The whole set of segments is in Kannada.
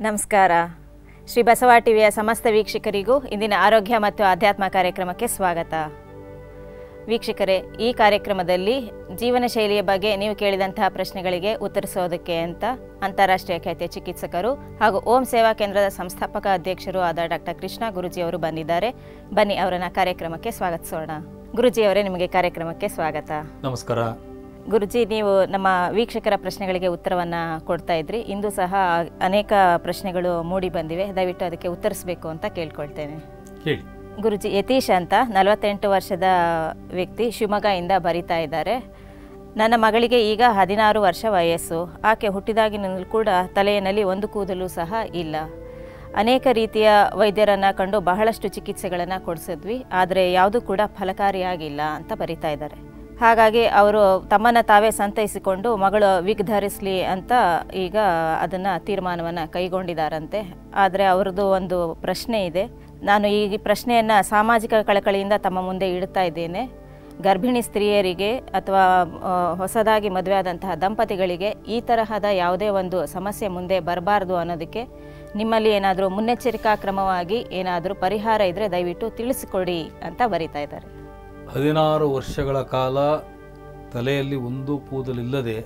ನಮಸ್ಕಾರ ಶ್ರೀ ಬಸವ ಟಿವಿಯ ಸಮಸ್ತ ವೀಕ್ಷಕರಿಗೂ ಇಂದಿನ ಆರೋಗ್ಯ ಮತ್ತು ಆಧ್ಯಾತ್ಮ ಕಾರ್ಯಕ್ರಮಕ್ಕೆ ಸ್ವಾಗತ ವೀಕ್ಷಕರೇ ಈ ಕಾರ್ಯಕ್ರಮದಲ್ಲಿ ಜೀವನ ಶೈಲಿಯ ಬಗ್ಗೆ ನೀವು ಕೇಳಿದಂತಹ ಪ್ರಶ್ನೆಗಳಿಗೆ ಉತ್ತರಿಸೋದಕ್ಕೆ ಅಂತ ಅಂತಾರಾಷ್ಟ್ರೀಯ ಖ್ಯಾತಿಯ ಚಿಕಿತ್ಸಕರು ಹಾಗೂ ಓಂ ಸೇವಾ ಕೇಂದ್ರದ ಸಂಸ್ಥಾಪಕ ಅಧ್ಯಕ್ಷರು ಆದ ಡಾಕ್ಟರ್ ಕೃಷ್ಣ ಗುರುಜಿಯವರು ಬಂದಿದ್ದಾರೆ ಬನ್ನಿ ಅವರನ್ನ ಕಾರ್ಯಕ್ರಮಕ್ಕೆ ಸ್ವಾಗತಿಸೋಣ ಗುರುಜಿಯವರೇ ನಿಮಗೆ ಕಾರ್ಯಕ್ರಮಕ್ಕೆ ಸ್ವಾಗತ ನಮಸ್ಕಾರ ಗುರುಜಿ ನೀವು ನಮ್ಮ ವೀಕ್ಷಕರ ಪ್ರಶ್ನೆಗಳಿಗೆ ಉತ್ತರವನ್ನು ಕೊಡ್ತಾ ಇದ್ರಿ ಇಂದು ಸಹ ಅನೇಕ ಪ್ರಶ್ನೆಗಳು ಮೂಡಿ ಬಂದಿವೆ ದಯವಿಟ್ಟು ಅದಕ್ಕೆ ಉತ್ತರಿಸಬೇಕು ಅಂತ ಕೇಳ್ಕೊಳ್ತೇನೆ ಹೇಳಿ ಗುರುಜಿ ಯತೀಶ್ ಅಂತ ನಲವತ್ತೆಂಟು ವರ್ಷದ ವ್ಯಕ್ತಿ ಶಿವಮೊಗ್ಗದಿಂದ ಬರಿತಾ ಇದ್ದಾರೆ ನನ್ನ ಮಗಳಿಗೆ ಈಗ ಹದಿನಾರು ವರ್ಷ ವಯಸ್ಸು ಆಕೆ ಹುಟ್ಟಿದಾಗಿನಿಂದಲೂ ಕೂಡ ತಲೆಯಲ್ಲಿ ಒಂದು ಕೂದಲು ಸಹ ಇಲ್ಲ ಅನೇಕ ರೀತಿಯ ವೈದ್ಯರನ್ನು ಕಂಡು ಬಹಳಷ್ಟು ಚಿಕಿತ್ಸೆಗಳನ್ನು ಕೊಡಿಸಿದ್ವಿ ಆದರೆ ಯಾವುದೂ ಕೂಡ ಫಲಕಾರಿಯಾಗಿಲ್ಲ ಅಂತ ಬರಿತಾ ಇದ್ದಾರೆ ಹಾಗಾಗಿ ಅವರು ತಮ್ಮನ್ನು ತಾವೇ ಸಂತೈಸಿಕೊಂಡು ಮಗಳು ವಿಗ್ ಧರಿಸಲಿ ಅಂತ ಈಗ ಅದನ್ನು ತೀರ್ಮಾನವನ್ನು ಕೈಗೊಂಡಿದ್ದಾರಂತೆ ಆದರೆ ಅವರದ್ದು ಒಂದು ಪ್ರಶ್ನೆ ಇದೆ ನಾನು ಈ ಪ್ರಶ್ನೆಯನ್ನು ಸಾಮಾಜಿಕ ಕಳಕಳಿಯಿಂದ ತಮ್ಮ ಮುಂದೆ ಇಡ್ತಾ ಇದ್ದೇನೆ ಗರ್ಭಿಣಿ ಸ್ತ್ರೀಯರಿಗೆ ಅಥವಾ ಆ, ಹೊಸದಾಗಿ ಮದುವೆಯಾದಂತಹ ದಂಪತಿಗಳಿಗೆ ಈ ತರಹದ ಯಾವುದೇ ಒಂದು ಸಮಸ್ಯೆ ಮುಂದೆ ಬರಬಾರ್ದು ಅನ್ನೋದಕ್ಕೆ ನಿಮ್ಮಲ್ಲಿ ಏನಾದರೂ ಮುನ್ನೆಚ್ಚರಿಕಾ ಕ್ರಮವಾಗಿ ಏನಾದರೂ ಪರಿಹಾರ ಇದ್ದರೆ ದಯವಿಟ್ಟು ತಿಳಿಸಿಕೊಡಿ ಅಂತ ಬರಿತಾ ಇದ್ದಾರೆ ಹದಿನಾರು ವರ್ಷಗಳ ಕಾಲ ತಲೆಯಲ್ಲಿ ಒಂದು ಕೂದಲಿಲ್ಲದೆ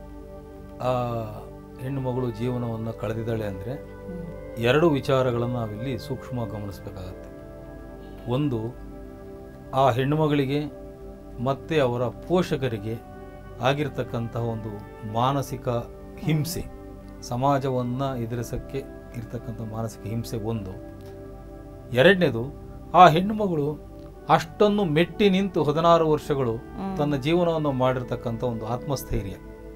ಆ ಹೆಣ್ಣು ಮಗಳು ಜೀವನವನ್ನು ಕಳೆದಿದ್ದಾಳೆ ಅಂದರೆ ಎರಡು ವಿಚಾರಗಳನ್ನು ನಾವಿಲ್ಲಿ ಸೂಕ್ಷ್ಮ ಗಮನಿಸಬೇಕಾಗತ್ತೆ ಒಂದು ಆ ಹೆಣ್ಣು ಮಗಳಿಗೆ ಮತ್ತು ಅವರ ಪೋಷಕರಿಗೆ ಆಗಿರ್ತಕ್ಕಂತಹ ಒಂದು ಮಾನಸಿಕ ಹಿಂಸೆ ಸಮಾಜವನ್ನು ಎದುರಿಸೋಕ್ಕೆ ಇರ್ತಕ್ಕಂಥ ಮಾನಸಿಕ ಹಿಂಸೆ ಒಂದು ಎರಡನೇದು ಆ ಹೆಣ್ಣು ಮಗಳು ಅಷ್ಟನ್ನು ಮೆಟ್ಟಿ ನಿಂತು ಹದಿನಾರು ವರ್ಷಗಳು ತನ್ನ ಜೀವನವನ್ನು ಮಾಡಿರ್ತಕ್ಕಂಥ ಒಂದು ಆತ್ಮಸ್ಥೈರ್ಯ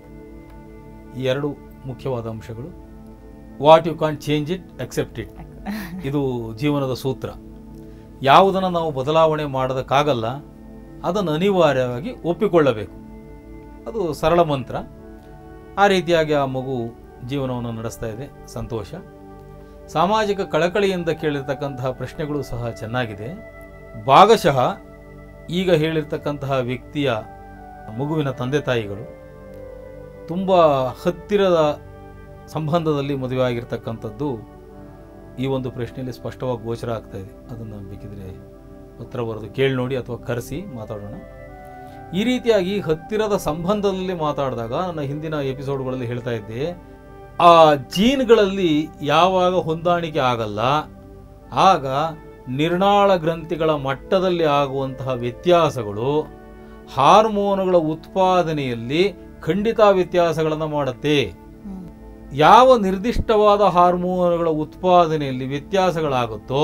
ಈ ಎರಡು ಮುಖ್ಯವಾದ ಅಂಶಗಳು what you can change it accept it ಇದು ಜೀವನದ ಸೂತ್ರ ಯಾವುದನ್ನು ನಾವು ಬದಲಾವಣೆ ಮಾಡೋದಕ್ಕಾಗಲ್ಲ ಅದನ್ನು ಅನಿವಾರ್ಯವಾಗಿ ಒಪ್ಪಿಕೊಳ್ಳಬೇಕು ಅದು ಸರಳ ಮಂತ್ರ ಆ ರೀತಿಯಾಗಿ ಆ ಮಗು ಜೀವನವನ್ನು ನಡೆಸ್ತಾ ಇದೆ ಸಂತೋಷ ಸಾಮಾಜಿಕ ಕಳಕಳಿಯಿಂದ ಕೇಳಿರ್ತಕ್ಕಂತಹ ಪ್ರಶ್ನೆಗಳು ಸಹ ಚೆನ್ನಾಗಿದೆ ಭಾಗಶಃ ಈಗ ಹೇಳಿರ್ತಕ್ಕಂತಹ ವ್ಯಕ್ತಿಯ ಮಗುವಿನ ತಂದೆ ತಾಯಿಗಳು ತುಂಬ ಹತ್ತಿರದ ಸಂಬಂಧದಲ್ಲಿ ಮದುವೆ ಆಗಿರ್ತಕ್ಕಂಥದ್ದು ಈ ಒಂದು ಪ್ರಶ್ನೆಯಲ್ಲಿ ಸ್ಪಷ್ಟವಾಗಿ ಗೋಚರ ಆಗ್ತಾ ಇದೆ ಅದನ್ನು ಬೇಕಿದ್ರೆ ಉತ್ತರ ಬರೆದು ಕೇಳಿ ನೋಡಿ ಅಥವಾ ಕರೆಸಿ ಮಾತಾಡೋಣ ಈ ರೀತಿಯಾಗಿ ಹತ್ತಿರದ ಸಂಬಂಧದಲ್ಲಿ ಮಾತಾಡಿದಾಗ ನನ್ನ ಹಿಂದಿನ ಎಪಿಸೋಡ್ಗಳಲ್ಲಿ ಹೇಳ್ತಾ ಇದ್ದೆ ಆ ಜೀನ್ಗಳಲ್ಲಿ ಯಾವಾಗ ಹೊಂದಾಣಿಕೆ ಆಗಲ್ಲ ಆಗ ನಿರ್ನಾಳ ಗ್ರಂಥಿಗಳ ಮಟ್ಟದಲ್ಲಿ ಆಗುವಂತಹ ವ್ಯತ್ಯಾಸಗಳು ಹಾರ್ಮೋನುಗಳ ಉತ್ಪಾದನೆಯಲ್ಲಿ ಖಂಡಿತ ವ್ಯತ್ಯಾಸಗಳನ್ನು ಮಾಡುತ್ತೆ ಯಾವ ನಿರ್ದಿಷ್ಟವಾದ ಹಾರ್ಮೋನುಗಳ ಉತ್ಪಾದನೆಯಲ್ಲಿ ವ್ಯತ್ಯಾಸಗಳಾಗುತ್ತೋ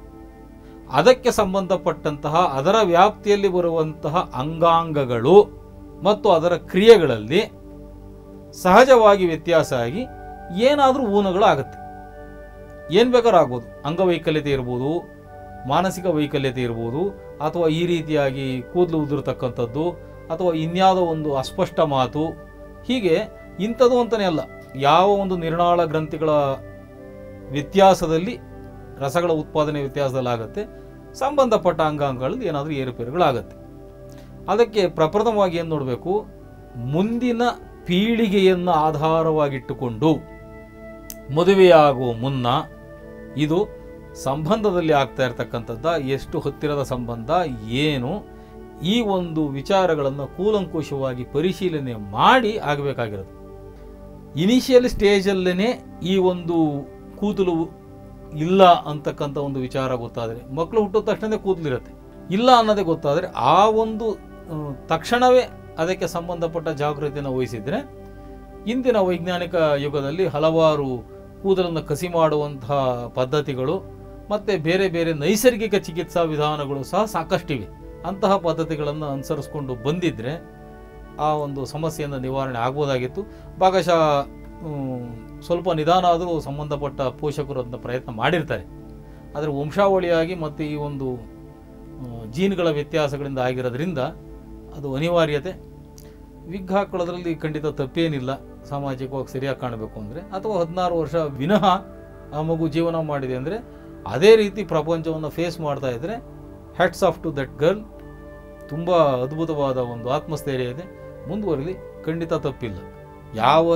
ಅದಕ್ಕೆ ಸಂಬಂಧಪಟ್ಟಂತಹ ಅದರ ವ್ಯಾಪ್ತಿಯಲ್ಲಿ ಬರುವಂತಹ ಅಂಗಾಂಗಗಳು ಮತ್ತು ಅದರ ಕ್ರಿಯೆಗಳಲ್ಲಿ ಸಹಜವಾಗಿ ವ್ಯತ್ಯಾಸ ಆಗಿ ಏನಾದರೂ ಊನಗಳಾಗುತ್ತೆ ಏನು ಬೇಕಾದ್ರೂ ಆಗ್ಬೋದು ಅಂಗವೈಕಲ್ಯತೆ ಇರ್ಬೋದು ಮಾನಸಿಕ ವೈಕಲ್ಯತೆ ಇರ್ಬೋದು ಅಥವಾ ಈ ರೀತಿಯಾಗಿ ಕೂದಲು ಉದುರ್ತಕ್ಕಂಥದ್ದು ಅಥವಾ ಇನ್ಯಾವುದೋ ಒಂದು ಅಸ್ಪಷ್ಟ ಮಾತು ಹೀಗೆ ಇಂಥದ್ದು ಅಂತಲೇ ಅಲ್ಲ ಯಾವ ಒಂದು ನಿರ್ನಾಳ ಗ್ರಂಥಿಗಳ ವ್ಯತ್ಯಾಸದಲ್ಲಿ ರಸಗಳ ಉತ್ಪಾದನೆ ವ್ಯತ್ಯಾಸದಲ್ಲಿ ಆಗುತ್ತೆ ಸಂಬಂಧಪಟ್ಟ ಅಂಗಾಂಗಗಳಲ್ಲಿ ಏನಾದರೂ ಏರುಪೇರುಗಳಾಗತ್ತೆ ಅದಕ್ಕೆ ಪ್ರಪ್ರಥಮವಾಗಿ ಏನು ನೋಡಬೇಕು ಮುಂದಿನ ಪೀಳಿಗೆಯನ್ನು ಆಧಾರವಾಗಿಟ್ಟುಕೊಂಡು ಮದುವೆಯಾಗುವ ಮುನ್ನ ಇದು ಸಂಬಂಧದಲ್ಲಿ ಆಗ್ತಾ ಇರತಕ್ಕಂಥದ್ದ ಎಷ್ಟು ಹತ್ತಿರದ ಸಂಬಂಧ ಏನು ಈ ಒಂದು ವಿಚಾರಗಳನ್ನು ಕೂಲಂಕುಷವಾಗಿ ಪರಿಶೀಲನೆ ಮಾಡಿ ಆಗಬೇಕಾಗಿರೋದು ಇನಿಷಿಯಲ್ ಸ್ಟೇಜಲ್ಲೇ ಈ ಒಂದು ಕೂದಲು ಇಲ್ಲ ಅಂತಕ್ಕಂಥ ಒಂದು ವಿಚಾರ ಗೊತ್ತಾದರೆ ಮಕ್ಕಳು ಹುಟ್ಟಿದ ತಕ್ಷಣವೇ ಕೂದಲಿರುತ್ತೆ ಇಲ್ಲ ಅನ್ನೋದೇ ಗೊತ್ತಾದರೆ ಆ ಒಂದು ಆ, ತಕ್ಷಣವೇ ಅದಕ್ಕೆ ಸಂಬಂಧಪಟ್ಟ ಜಾಗೃತಿಯನ್ನು ವಹಿಸಿದರೆ ಇಂದಿನ ವೈಜ್ಞಾನಿಕ ಯುಗದಲ್ಲಿ ಹಲವಾರು ಕೂದಲನ್ನು ಕಸಿ ಮಾಡುವಂತಹ ಪದ್ಧತಿಗಳು ಮತ್ತು ಬೇರೆ ಬೇರೆ ನೈಸರ್ಗಿಕ ಚಿಕಿತ್ಸಾ ವಿಧಾನಗಳು ಸಹ ಸಾಕಷ್ಟಿವೆ ಅಂತಹ ಪದ್ಧತಿಗಳನ್ನು ಅನುಸರಿಸ್ಕೊಂಡು ಬಂದಿದ್ದರೆ ಆ ಒಂದು ಸಮಸ್ಯೆಯಿಂದ ನಿವಾರಣೆ ಆಗ್ಬೋದಾಗಿತ್ತು ಭಾಗಶಃ ಹ್ಮ್, ಸ್ವಲ್ಪ ನಿಧಾನ ಆದರೂ ಸಂಬಂಧಪಟ್ಟ ಪೋಷಕರು ಅದನ್ನ ಪ್ರಯತ್ನ ಮಾಡಿರ್ತಾರೆ ಆದರೆ ವಂಶಾವಳಿಯಾಗಿ ಮತ್ತು ಈ ಒಂದು ಆ, ಜೀನ್ಗಳ ವ್ಯತ್ಯಾಸಗಳಿಂದ ಆಗಿರೋದ್ರಿಂದ ಅದು ಅನಿವಾರ್ಯತೆ ವಿಗ್ ಹಾಕೊಳ್ಳೋದ್ರಲ್ಲಿ ಖಂಡಿತ ತಪ್ಪೇನಿಲ್ಲ ಸಾಮಾಜಿಕವಾಗಿ ಸರಿಯಾಗಿ ಕಾಣಬೇಕು ಅಂದರೆ ಅಥವಾ ಹದಿನಾರು ವರ್ಷ ವಿನಃ ಆ ಮಗು ಜೀವನ ಮಾಡಿದೆ ಅಂದರೆ ಅದೇ ರೀತಿ ಪ್ರಪಂಚವನ್ನು ಫೇಸ್ ಮಾಡ್ತಾ ಇದ್ದರೆ hats off to that girl ತುಂಬ ಅದ್ಭುತವಾದ ಒಂದು ಆತ್ಮಸ್ಥೈರ್ಯ ಇದೆ ಮುಂದುವರಲಿ ಖಂಡಿತ ತಪ್ಪಿಲ್ಲ ಯಾವ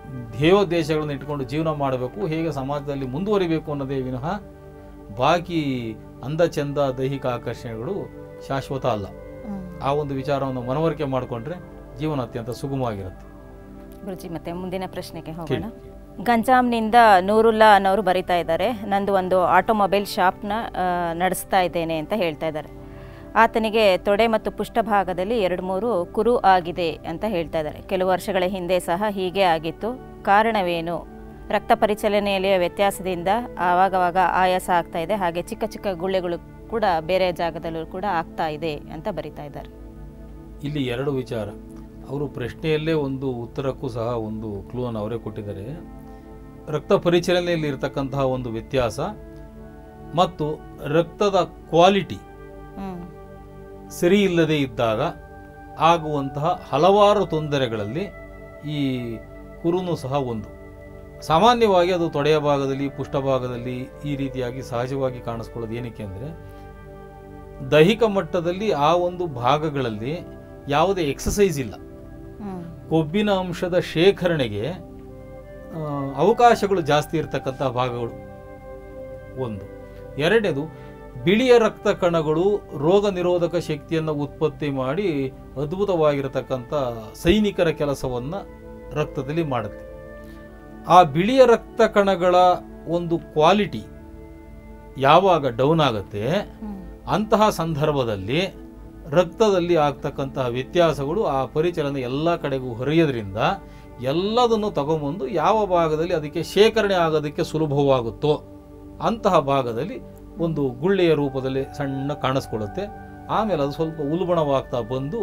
ಧ್ಯೇಯೋದ್ದೇಶಗಳನ್ನು ಇಟ್ಕೊಂಡು ಜೀವನ ಮಾಡಬೇಕು ಹೇಗೆ ಸಮಾಜದಲ್ಲಿ ಮುಂದುವರಿಬೇಕು ಅನ್ನೋದೇ ವಿನಃ ಬಾಕಿ ಅಂದ ಚಂದ ದೈಹಿಕ ಆಕರ್ಷಣೆಗಳು ಶಾಶ್ವತ ಅಲ್ಲ ಆ ಒಂದು ವಿಚಾರವನ್ನು ಮನವರಿಕೆ ಮಾಡಿಕೊಂಡ್ರೆ ಜೀವನ ಅತ್ಯಂತ ಸುಗಮವಾಗಿರುತ್ತೆ ಗುರುಜಿ ಮತ್ತೆ ಮುಂದಿನ ಪ್ರಶ್ನೆಗೆ ಹೋಗೋಣ ಕೇಳಿ. ಗಂಜಾಂನಿಂದ ನೂರುಲ್ಲಾ ಅನ್ನೋರು ಬರಿತಾ ಇದ್ದಾರೆ ನಂದು ಒಂದು ಆಟೋಮೊಬೈಲ್ ಶಾಪ್ನ ಆ, ನಡೆಸ್ತಾ ಇದ್ದೇನೆ ಅಂತ ಹೇಳ್ತಾ ಇದ್ದಾರೆ ಆತನಿಗೆ ತೊಡೆ ಮತ್ತು ಪುಷ್ಟಭಾಗದಲ್ಲಿ ಎರಡು ಮೂರು ಕುರು ಆಗಿದೆ ಅಂತ ಹೇಳ್ತಾ ಇದ್ದಾರೆ ಕೆಲವು ವರ್ಷಗಳ ಹಿಂದೆ ಸಹ ಹೀಗೆ ಆಗಿತ್ತು ಕಾರಣವೇನು ರಕ್ತ ಪರಿಚಲನೆಯಲ್ಲಿ ವ್ಯತ್ಯಾಸದಿಂದ ಆವಾಗವಾಗ ಆಯಾಸ ಆಗ್ತಾ ಇದೆ ಹಾಗೆ ಚಿಕ್ಕ ಚಿಕ್ಕ ಗುಳ್ಳೆಗಳು ಕೂಡ ಬೇರೆ ಜಾಗದಲ್ಲೂ ಕೂಡ ಆಗ್ತಾ ಇದೆ ಅಂತ ಬರಿತಾ ಇದ್ದಾರೆ ಇಲ್ಲಿ ಎರಡು ವಿಚಾರ ಅವರು ಪ್ರಶ್ನೆಯಲ್ಲೇ ಒಂದು ಉತ್ತರಕ್ಕೂ ಸಹ ಒಂದು ಕ್ಲೂವನ್ನು ಅವರೇ ಕೊಟ್ಟಿದ್ದಾರೆ ರಕ್ತ ಪರಿಚಲನೆಯಲ್ಲಿ ಇರತಕ್ಕಂತಹ ಒಂದು ವ್ಯತ್ಯಾಸ ಮತ್ತು ರಕ್ತದ ಕ್ವಾಲಿಟಿ ಹ್ಮ್ ಸರಿ ಇಲ್ಲದೆ ಇದ್ದಾಗ ಆಗುವಂತಹ ಹಲವಾರು ತೊಂದರೆಗಳಲ್ಲಿ ಈ ಕುರುನು ಸಹ ಒಂದು ಸಾಮಾನ್ಯವಾಗಿ ಅದು ತೊಡೆಯ ಭಾಗದಲ್ಲಿ ಪುಷ್ಟಭಾಗದಲ್ಲಿ ಈ ರೀತಿಯಾಗಿ ಸಹಜವಾಗಿ ಕಾಣಿಸ್ಕೊಳ್ಳೋದು ಏನಕ್ಕೆ ಅಂದರೆ ದೈಹಿಕ ಮಟ್ಟದಲ್ಲಿ ಆ ಒಂದು ಭಾಗಗಳಲ್ಲಿ ಯಾವುದೇ ಎಕ್ಸಸೈಸ್ ಇಲ್ಲ ಹ್ಮ್ ಕೊಬ್ಬಿನ ಅಂಶದ ಶೇಖರಣೆಗೆ ಆ, ಅವಕಾಶಗಳು ಜಾಸ್ತಿ ಇರತಕ್ಕಂಥ ಭಾಗಗಳು ಒಂದು ಎರಡನೇದು ಬಿಳಿಯ ರಕ್ತ ಕಣಗಳು ರೋಗ ನಿರೋಧಕ ಶಕ್ತಿಯನ್ನು ಉತ್ಪತ್ತಿ ಮಾಡಿ ಅದ್ಭುತವಾಗಿರತಕ್ಕಂಥ ಸೈನಿಕರ ಕೆಲಸವನ್ನು ರಕ್ತದಲ್ಲಿ ಮಾಡುತ್ತೆ ಆ ಬಿಳಿಯ ರಕ್ತ ಕಣಗಳ ಒಂದು ಕ್ವಾಲಿಟಿ ಯಾವಾಗ ಡೌನ್ ಆಗುತ್ತೆ ಹ್ಮ್ ಅಂತಹ ಸಂದರ್ಭದಲ್ಲಿ ರಕ್ತದಲ್ಲಿ ಆಗ್ತಕ್ಕಂತಹ ವ್ಯತ್ಯಾಸಗಳು ಆ ಪರಿಚಲನೆ ಎಲ್ಲ ಕಡೆಗೂ ಹರಿಯೋದ್ರಿಂದ ಎಲ್ಲದನ್ನು ತಗೊಂಬಂದು ಯಾವ ಭಾಗದಲ್ಲಿ ಅದಕ್ಕೆ ಶೇಖರಣೆ ಆಗೋದಕ್ಕೆ ಸುಲಭವಾಗುತ್ತೋ ಅಂತಹ ಭಾಗದಲ್ಲಿ ಒಂದು ಗುಳ್ಳೆಯ ರೂಪದಲ್ಲಿ ಸಣ್ಣ ಕಾಣಿಸ್ಕೊಳ್ಳುತ್ತೆ ಆಮೇಲೆ ಅದು ಸ್ವಲ್ಪ ಉಲ್ಬಣವಾಗ್ತಾ ಬಂದು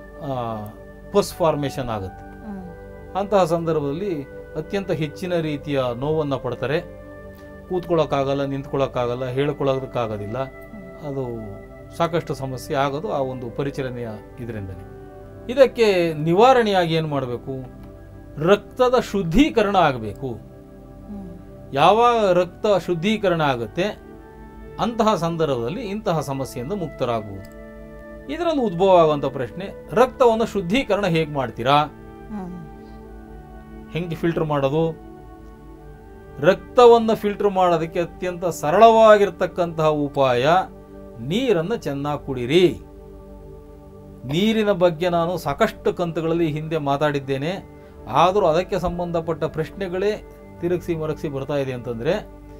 ಪಸ್ ಫಾರ್ಮೇಷನ್ ಆಗುತ್ತೆ ಹ್ಮ್ ಅಂತಹ ಸಂದರ್ಭದಲ್ಲಿ ಅತ್ಯಂತ ಹೆಚ್ಚಿನ ರೀತಿಯ ನೋವನ್ನು ಪಡ್ತಾರೆ ಕೂತ್ಕೊಳ್ಳೋಕ್ಕಾಗಲ್ಲ ನಿಂತ್ಕೊಳ್ಳೋಕ್ಕಾಗಲ್ಲ ಹೇಳ್ಕೊಳ್ಳೋದಕ್ಕಾಗೋದಿಲ್ಲ ಅದು ಸಾಕಷ್ಟು ಸಮಸ್ಯೆ ಆಗೋದು ಆ ಒಂದು ಪರಿಚಲನೆಯ ಇದರಿಂದಲೇ ಇದಕ್ಕೆ ನಿವಾರಣೆಯಾಗಿ ಏನು ಮಾಡಬೇಕು ರಕ್ತದ ಶುದ್ಧೀಕರಣ ಆಗಬೇಕು ಹ್ಮ್ ಯಾವಾಗ ರಕ್ತ ಶುದ್ಧೀಕರಣ ಆಗುತ್ತೆ ಅಂತಹ ಸಂದರ್ಭದಲ್ಲಿ ಇಂತಹ ಸಮಸ್ಯೆಯಿಂದ ಮುಕ್ತರಾಗುವುದು ಇದರಲ್ಲಿ ಉದ್ಭವ ಆಗುವಂಥ ಪ್ರಶ್ನೆ ರಕ್ತವನ್ನು ಶುದ್ಧೀಕರಣ ಹೇಗೆ ಮಾಡ್ತೀರಾ ಹ್ಮ್ ಹೆಂಗೆ ಫಿಲ್ಟರ್ ಮಾಡೋದು ರಕ್ತವನ್ನು ಫಿಲ್ಟರ್ ಮಾಡೋದಕ್ಕೆ ಅತ್ಯಂತ ಸರಳವಾಗಿರ್ತಕ್ಕಂತಹ ಉಪಾಯ ನೀರನ್ನು ಚೆನ್ನಾಗಿ ಕುಡಿರಿ ನೀರಿನ ಬಗ್ಗೆ ನಾನು ಸಾಕಷ್ಟು ಕಂತುಗಳಲ್ಲಿ ಹಿಂದೆ ಮಾತಾಡಿದ್ದೇನೆ ಆದರೂ ಅದಕ್ಕೆ ಸಂಬಂಧಪಟ್ಟ ಪ್ರಶ್ನೆಗಳೇ ತಿರುಗಿಸಿ ಮರಗಿಸಿ ಬರ್ತಾ ಇದೆ ಅಂತಂದರೆ